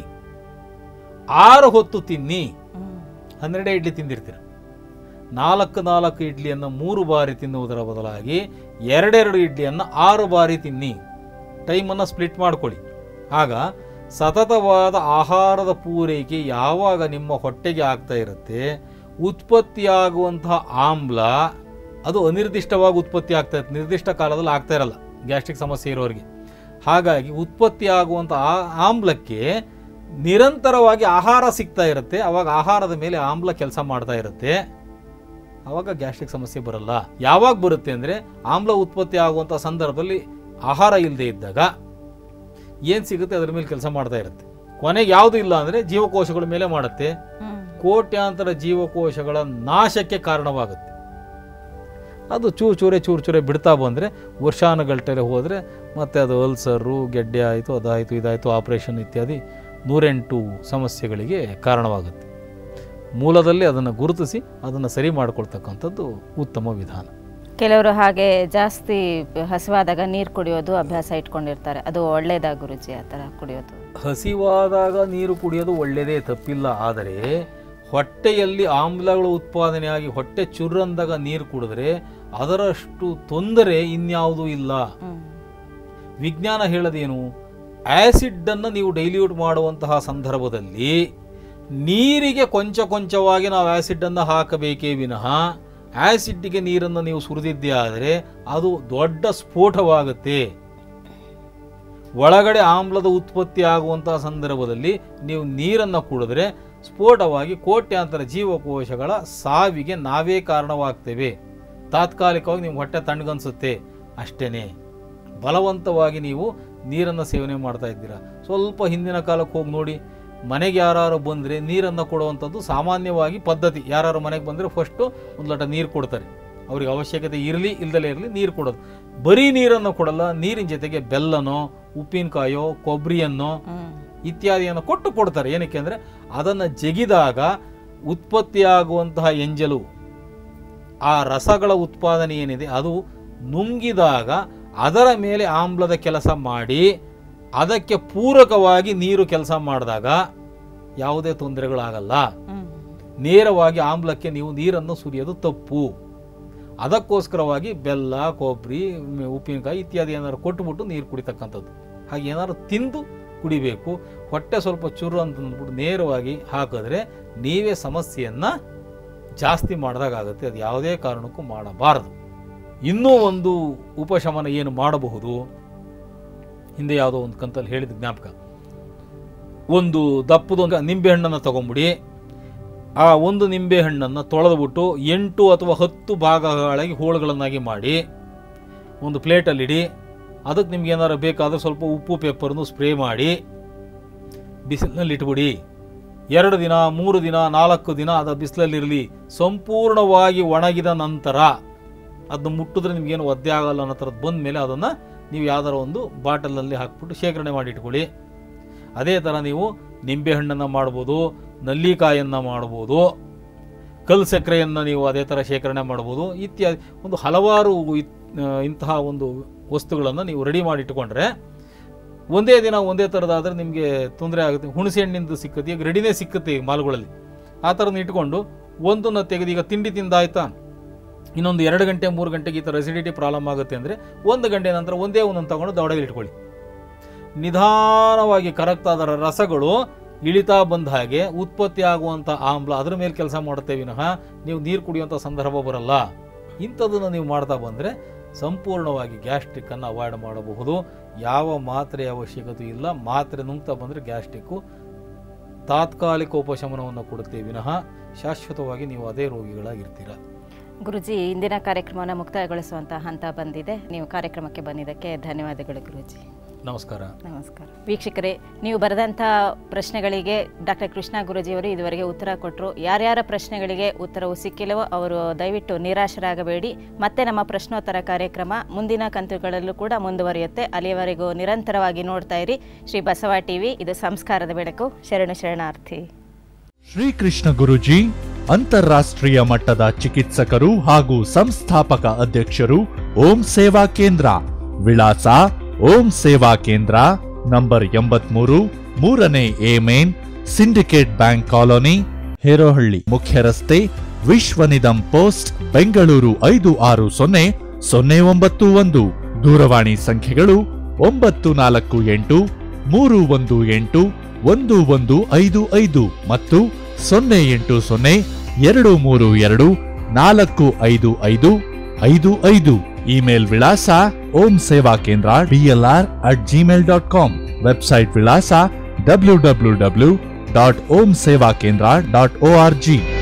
ಆರು ಹೊತ್ತು ತಿನ್ನಿ ಹನ್ನೆರಡೇ ಇಡ್ಲಿ ತಿಂದಿರ್ತೀರ ನಾಲ್ಕು ನಾಲ್ಕು ಇಡ್ಲಿಯನ್ನು ಮೂರು ಬಾರಿ ತಿನ್ನುವುದರ ಬದಲಾಗಿ ಎರಡೆರಡು ಇಡ್ಲಿಯನ್ನು ಆರು ಬಾರಿ ತಿನ್ನಿ ಟೈಮನ್ನು ಸ್ಪ್ಲಿಟ್ ಮಾಡ್ಕೊಳ್ಳಿ ಆಗ ಸತತವಾದ ಆಹಾರದ ಪೂರೈಕೆ ಯಾವಾಗ ನಿಮ್ಮ ಹೊಟ್ಟೆಗೆ ಆಗ್ತಾ ಇರುತ್ತೆ ಉತ್ಪತ್ತಿಯಾಗುವಂತಹ ಆಮ್ಲ ಅದು ಅನಿರ್ದಿಷ್ಟವಾಗಿ ಉತ್ಪತ್ತಿ ಆಗ್ತಾ ಇರುತ್ತೆ ನಿರ್ದಿಷ್ಟ ಕಾಲದಲ್ಲಿ ಆಗ್ತಾ ಇರಲ್ಲ ಗ್ಯಾಸ್ಟ್ರಿಕ್ ಸಮಸ್ಯೆ ಇರೋರಿಗೆ ಹಾಗಾಗಿ ಉತ್ಪತ್ತಿ ಆಗುವಂಥ ಆ ಆಮ್ಲಕ್ಕೆ ನಿರಂತರವಾಗಿ ಆಹಾರ ಸಿಗ್ತಾ ಇರುತ್ತೆ ಅವಾಗ ಆಹಾರದ ಮೇಲೆ ಆಮ್ಲ ಕೆಲಸ ಮಾಡ್ತಾ ಇರುತ್ತೆ ಆವಾಗ ಗ್ಯಾಸ್ಟ್ರಿಕ್ ಸಮಸ್ಯೆ ಬರಲ್ಲ ಯಾವಾಗ ಬರುತ್ತೆ ಅಂದರೆ ಆಮ್ಲ ಉತ್ಪತ್ತಿ ಆಗುವಂಥ ಸಂದರ್ಭದಲ್ಲಿ ಆಹಾರ ಇಲ್ಲದೆ ಇದ್ದಾಗ ಏನು ಸಿಗುತ್ತೆ ಅದರ ಮೇಲೆ ಕೆಲಸ ಮಾಡ್ತಾ ಇರುತ್ತೆ ಕೊನೆಗೆ ಯಾವುದು ಇಲ್ಲ ಅಂದರೆ ಜೀವಕೋಶಗಳ ಮೇಲೆ ಮಾಡುತ್ತೆ ಕೋಟ್ಯಾಂತರ ಜೀವಕೋಶಗಳ ನಾಶಕ್ಕೆ ಕಾರಣವಾಗುತ್ತೆ ಅದು ಚೂರು ಚೂರೆ ಚೂರು ಚೂರೆ ಬಿಡ್ತಾ ಬಂದರೆ ವರ್ಷಾನುಗಟ್ಟಲೆ ಹೋದರೆ ಮತ್ತೆ ಅದು ಅಲ್ಸರು ಗೆಡ್ಡೆ ಆಯಿತು ಅದಾಯಿತು ಇದಾಯಿತು ಆಪರೇಷನ್ ಇತ್ಯಾದಿ ನೂರೆಂಟು ಸಮಸ್ಯೆಗಳಿಗೆ ಕಾರಣವಾಗುತ್ತೆ ಮೂಲದಲ್ಲಿ ಅದನ್ನು ಗುರುತಿಸಿ ಅದನ್ನು ಸರಿ ಮಾಡಿಕೊಳ್ತಕ್ಕಂಥದ್ದು ಉತ್ತಮ ವಿಧಾನ ಕೆಲವರು ಹಾಗೆ ಜಾಸ್ತಿ ಹಸಿವಾದಾಗ ನೀರು ಕುಡಿಯೋದು ಅಭ್ಯಾಸ ಇಟ್ಕೊಂಡಿರ್ತಾರೆ ಅದು ಒಳ್ಳೇದಾ ಗುರುಜಿ ಆ ಥರ ಕುಡಿಯೋದು ಹಸಿವಾದಾಗ ನೀರು ಕುಡಿಯೋದು ಒಳ್ಳೆಯದೇ ತಪ್ಪಿಲ್ಲ ಆದರೆ ಹೊಟ್ಟೆಯಲ್ಲಿ ಆಮ್ಲಗಳು ಉತ್ಪಾದನೆಯಾಗಿ ಹೊಟ್ಟೆ ಚುರ್ರಂದಾಗ ನೀರು ಕುಡಿದ್ರೆ ಅದರಷ್ಟು ತೊಂದರೆ ಇನ್ಯಾವುದೂ ಇಲ್ಲ ಹ್ಮ್. ವಿಜ್ಞಾನ ಹೇಳೋದೇನು ಆ್ಯಸಿಡನ್ನು ನೀವು ಡೈಲ್ಯೂಟ್ ಮಾಡುವಂತಹ ಸಂದರ್ಭದಲ್ಲಿ ನೀರಿಗೆ ಕೊಂಚ ಕೊಂಚವಾಗಿ ನಾವು ಆ್ಯಸಿಡನ್ನು ಹಾಕಬೇಕೇ ವಿನಃ ಆ್ಯಸಿಡ್ಗೆ ನೀರನ್ನು ನೀವು ಸುರಿದಿದ್ದೇ ಆದರೆ ಅದು ದೊಡ್ಡ ಸ್ಫೋಟವಾಗುತ್ತೆ ಒಳಗಡೆ ಆಮ್ಲದ ಉತ್ಪತ್ತಿ ಆಗುವಂತಹ ಸಂದರ್ಭದಲ್ಲಿ ನೀವು ನೀರನ್ನು ಕುಡಿದ್ರೆ ಸ್ಫೋಟವಾಗಿ ಕೋಟ್ಯಾಂತರ ಜೀವಕೋಶಗಳ ಸಾವಿಗೆ ನಾವೇ ಕಾರಣವಾಗ್ತೇವೆ ತಾತ್ಕಾಲಿಕವಾಗಿ ನಿಮ್ಮ ಹೊಟ್ಟೆ ತಣ್ಣಗನ್ಸುತ್ತೆ ಅಷ್ಟೇನೆ ಬಲವಂತವಾಗಿ ನೀವು ನೀರನ್ನು ಸೇವನೆ ಮಾಡ್ತಾ ಇದ್ದೀರಾ ಸ್ವಲ್ಪ ಹಿಂದಿನ ಕಾಲಕ್ಕೆ ಹೋಗಿ ನೋಡಿ ಮನೆಗೆ ಯಾರು ಬಂದರೆ ನೀರನ್ನು ಕೊಡುವಂಥದ್ದು ಸಾಮಾನ್ಯವಾಗಿ ಪದ್ಧತಿ ಯಾರು ಮನೆಗೆ ಬಂದರೆ ಫಸ್ಟು ಒಂದು ಲೋಟ ನೀರು ಕೊಡ್ತಾರೆ ಅವ್ರಿಗೆ ಅವಶ್ಯಕತೆ ಇರಲಿ ಇಲ್ದಲೇ ಇರಲಿ ನೀರು ಕೊಡೋದು ಬರೀ ನೀರನ್ನು ಕೊಡಲ್ಲ ನೀರಿನ ಜೊತೆಗೆ ಬೆಲ್ಲನೋ ಉಪ್ಪಿನಕಾಯೋ ಕೊಬ್ಬರಿಯನ್ನೋ ಹ್ಮ್. ಇತ್ಯಾದಿಯನ್ನು ಕೊಟ್ಟು ಕೊಡ್ತಾರೆ ಏನಕ್ಕೆ ಅಂದರೆ ಅದನ್ನು ಜಗಿದಾಗ ಉತ್ಪತ್ತಿಯಾಗುವಂತಹ ಎಂಜಲು ಆ ರಸಗಳ ಉತ್ಪಾದನೆ ಏನಿದೆ ಅದು ನುಂಗಿದಾಗ ಅದರ ಮೇಲೆ ಆಮ್ಲದ ಕೆಲಸ ಮಾಡಿ ಅದಕ್ಕೆ ಪೂರಕವಾಗಿ ನೀರು ಕೆಲಸ ಮಾಡಿದಾಗ ಯಾವುದೇ ತೊಂದರೆಗಳಾಗಲ್ಲ ಹ್ಮ್. ನೇರವಾಗಿ ಆಮ್ಲಕ್ಕೆ ನೀವು ನೀರನ್ನು ಸುರಿಯೋದು ತಪ್ಪು ಅದಕ್ಕೋಸ್ಕರವಾಗಿ ಬೆಲ್ಲ ಕೊಬ್ಬರಿ ಮ್- ಉಪ್ಪಿನಕಾಯಿ ಇತ್ಯಾದಿ ಏನಾದ್ರು ಕೊಟ್ಟುಬಿಟ್ಟು ನೀರು ಕುಡಿತಕ್ಕಂಥದ್ದು ಹಾಗೆ ಏನಾದ್ರು ತಿಂದು ಕುಡಿಬೇಕು ಹೊಟ್ಟೆ ಸ್ವಲ್ಪ ಚುರು ಅಂತ ಅಂದ್ಬಿಟ್ಟು ನೇರವಾಗಿ ಹಾಕಿದ್ರೆ ನೀವೇ ಸಮಸ್ಯೆಯನ್ನು ಜಾಸ್ತಿ ಮಾಡಿದಾಗುತ್ತೆ ಅದು ಯಾವುದೇ ಕಾರಣಕ್ಕೂ ಮಾಡಬಾರದು ಇನ್ನೂ ಒಂದು ಉಪಶಮನ ಏನು ಮಾಡಬಹುದು ಹಿಂದೆ ಯಾವುದೋ ಒಂದು ಕಂತಲ್ಲಿ ಹೇಳಿದ ಜ್ಞಾಪಕ ಒಂದು ದಪ್ಪದೊಂದು ನಿಂಬೆಹಣ್ಣನ್ನು ತಗೊಂಬಿಡಿ ಆ ಒಂದು ನಿಂಬೆಹಣ್ಣನ್ನು ತೊಳೆದುಬಿಟ್ಟು ಎಂಟು ಅಥವಾ ಹತ್ತು ಭಾಗಗಳಾಗಿ ಹೋಳುಗಳನ್ನಾಗಿ ಮಾಡಿ ಒಂದು ಪ್ಲೇಟಲ್ಲಿಡಿ ಅದಕ್ಕೆ ನಿಮ್ಗೆ ಏನಾರು ಬೇಕಾದರೆ ಸ್ವಲ್ಪ ಉಪ್ಪು ಪೆಪ್ಪರನ್ನು ಸ್ಪ್ರೇ ಮಾಡಿ ಬಿಸಿಲಿನಲ್ಲಿ ಇಟ್ಬಿಡಿ ಎರಡು ದಿನ ಮೂರು ದಿನ ನಾಲ್ಕು ದಿನ ಅದು ಬಿಸಿಲಲ್ಲಿರಲಿ ಸಂಪೂರ್ಣವಾಗಿ ಒಣಗಿದ ನಂತರ ಅದನ್ನ ಮುಟ್ಟಿದ್ರೆ ನಿಮ್ಗೇನು ಒದ್ದೆ ಆಗಲ್ಲ ಅನ್ನೋ ಥರದ್ದು ಬಂದ ಮೇಲೆ ಅದನ್ನು ನೀವು ಯಾವ್ದಾರ ಒಂದು ಬಾಟಲಲ್ಲಿ ಹಾಕ್ಬಿಟ್ಟು ಶೇಖರಣೆ ಮಾಡಿ ಇಟ್ಕೊಳ್ಳಿ ಅದೇ ಥರ ನೀವು ನಿಂಬೆಹಣ್ಣನ್ನು ಮಾಡ್ಬೋದು ನಲ್ಲಿಕಾಯನ್ನು ಮಾಡ್ಬೋದು ಕಲ್ಲು ಸಕ್ಕರೆಯನ್ನು ನೀವು ಅದೇ ಥರ ಶೇಖರಣೆ ಮಾಡ್ಬೋದು ಇತ್ಯಾದಿ ಒಂದು ಹಲವಾರು ಇತ್- ಆ, ಇಂತಹ ಒಂದು ವಸ್ತುಗಳನ್ನು ನೀವು ರೆಡಿ ಮಾಡಿ ಇಟ್ಕೊಂಡ್ರೆ ಒಂದೇ ದಿನ ಒಂದೇ ಥರದಾದರೆ ನಿಮಗೆ ತೊಂದರೆ ಆಗುತ್ತೆ ಹುಣಸೆ ಹಣ್ಣಿಂದು ಸಿಕ್ಕತ್ತೆ ಈಗ ರೆಡಿನೇ ಸಿಕ್ಕತ್ತೆ ಈಗ ಮಾಲ್ಗಳಲ್ಲಿ ಆ ಥರನ ಇಟ್ಕೊಂಡು ಒಂದನ್ನು ತೆಗೆದು ಈಗ ತಿಂಡಿ ತಿಂದಾಯ್ತಾ ಇನ್ನೊಂದು ಎರಡು ಗಂಟೆ ಮೂರು ಗಂಟೆಗೆ ಈ ಥರ ಅಸಿಡಿಟಿ ಪ್ರಾಬ್ಲಮ್ ಆಗುತ್ತೆ ಅಂದರೆ ಒಂದು ಗಂಟೆ ನಂತರ ಒಂದೇ ಒಂದನ್ನು ತಗೊಂಡು ದವಡೆಗೆ ಇಟ್ಕೊಳ್ಳಿ ನಿಧಾನವಾಗಿ ಕರಗ್ತಾ ಅದರ ರಸಗಳು ಇಳಿತಾ ಬಂದ ಹಾಗೆ ಉತ್ಪತ್ತಿ ಆಗುವಂಥ ಆಮ್ಲ ಅದರ ಮೇಲೆ ಕೆಲಸ ಮಾಡುತ್ತೆ ವಿನಃ ನೀವು ನೀರು ಕುಡಿಯುವಂಥ ಸಂದರ್ಭ ಬರಲ್ಲ ಇಂಥದ್ದನ್ನು ನೀವು ಮಾಡ್ತಾ ಬಂದರೆ ಸಂಪೂರ್ಣವಾಗಿ ಗ್ಯಾಸ್ಟ್ರಿಕ್ಕನ್ನು ಅವಾಯ್ಡ್ ಮಾಡಬಹುದು ಯಾವ ಮಾತ್ರೆಯ ಅವಶ್ಯಕತೆ ಇಲ್ಲ ಮಾತ್ರೆ ನುಂಗ್ತಾ ಬಂದರೆ ಗ್ಯಾಸ್ಟ್ರಿಕ್ಕು ತಾತ್ಕಾಲಿಕ ಉಪಶಮನವನ್ನು ಕೊಡುತ್ತೆ ವಿನಃ ಶಾಶ್ವತವಾಗಿ ನೀವು ಅದೇ ರೋಗಿಗಳಾಗಿರ್ತೀರ ಗುರುಜಿ ಇಂದಿನ ಕಾರ್ಯಕ್ರಮವನ್ನು ಮುಕ್ತಾಯಗೊಳಿಸುವಂಥ ಹಂತ ಬಂದಿದೆ ನೀವು ಕಾರ್ಯಕ್ರಮಕ್ಕೆ ಬಂದಿದ್ದಕ್ಕೆ ಧನ್ಯವಾದಗಳು ಗುರುಜಿ ನಮಸ್ಕಾರ ನಮಸ್ಕಾರ ವೀಕ್ಷಕರೇ ನೀವು ಬರೆದಂಥ ಪ್ರಶ್ನೆಗಳಿಗೆ ಡಾಕ್ಟರ್ ಕೃಷ್ಣ ಗುರುಜಿಯವರು ಇದುವರೆಗೆ ಉತ್ತರ ಕೊಟ್ಟರು ಯಾರ್ಯಾರ ಪ್ರಶ್ನೆಗಳಿಗೆ ಉತ್ತರವು ಸಿಕ್ಕಿಲ್ಲವೋ ಅವರು ದಯವಿಟ್ಟು ನಿರಾಶರಾಗಬೇಡಿ ಮತ್ತೆ ನಮ್ಮ ಪ್ರಶ್ನೋತ್ತರ ಕಾರ್ಯಕ್ರಮ ಮುಂದಿನ ಕಂತುಗಳಲ್ಲೂ ಕೂಡ ಮುಂದುವರಿಯುತ್ತೆ ಅಲ್ಲಿಯವರೆಗೂ ನಿರಂತರವಾಗಿ ನೋಡ್ತಾ ಇರಿ ಶ್ರೀ ಬಸವ ಟಿವಿ ಇದು ಸಂಸ್ಕಾರದ ಬೆಳಕು ಶರಣು ಶರಣಾರ್ಥಿ ಶ್ರೀಕೃಷ್ಣ ಗುರುಜಿ ಅಂತಾರಾಷ್ಟ್ರೀಯ ಮಟ್ಟದ ಚಿಕಿತ್ಸಕರು ಹಾಗೂ ಸಂಸ್ಥಾಪಕ ಅಧ್ಯಕ್ಷರು ಓಂ ಸೇವಾ ಕೇಂದ್ರ ವಿಳಾಸ ಓಂ ಸೇವಾ ಕೇಂದ್ರ ನಂಬರ್ ಎಂಬತ್ಮೂರು ಮೂರನೇ A main Syndicate Bank colony Herohalli ಮುಖ್ಯ ರಸ್ತೆ ವಿಶ್ವನಿಧಂ ಪೋಸ್ಟ್ ಬೆಂಗಳೂರು ಐದು ಆರು ಸೊನ್ನೆ ಸೊನ್ನೆ ಒಂಬತ್ತು ಒಂದು ದೂರವಾಣಿ ಸಂಖ್ಯೆಗಳು ಒಂಬತ್ತು ನಾಲ್ಕು ಎಂಟು ಮೂರು ಒಂದು ಎಂಟು ಒಂದು ಒಂದು ಐದು ಐದು ಮತ್ತು ಸೊನ್ನೆ ಎಂಟು ಸೊನ್ನೆ ಎರಡು ಮೂರು ಎರಡು ನಾಲ್ಕು ಐದು ಐದು ಐದು ಐದು ಇಮೇಲ್ ವಿಳಾಸ Om Seva Kendra DLR at Gmail dot com website ವಿಳಾಸ W W W dot Om Seva Kendra dot O R G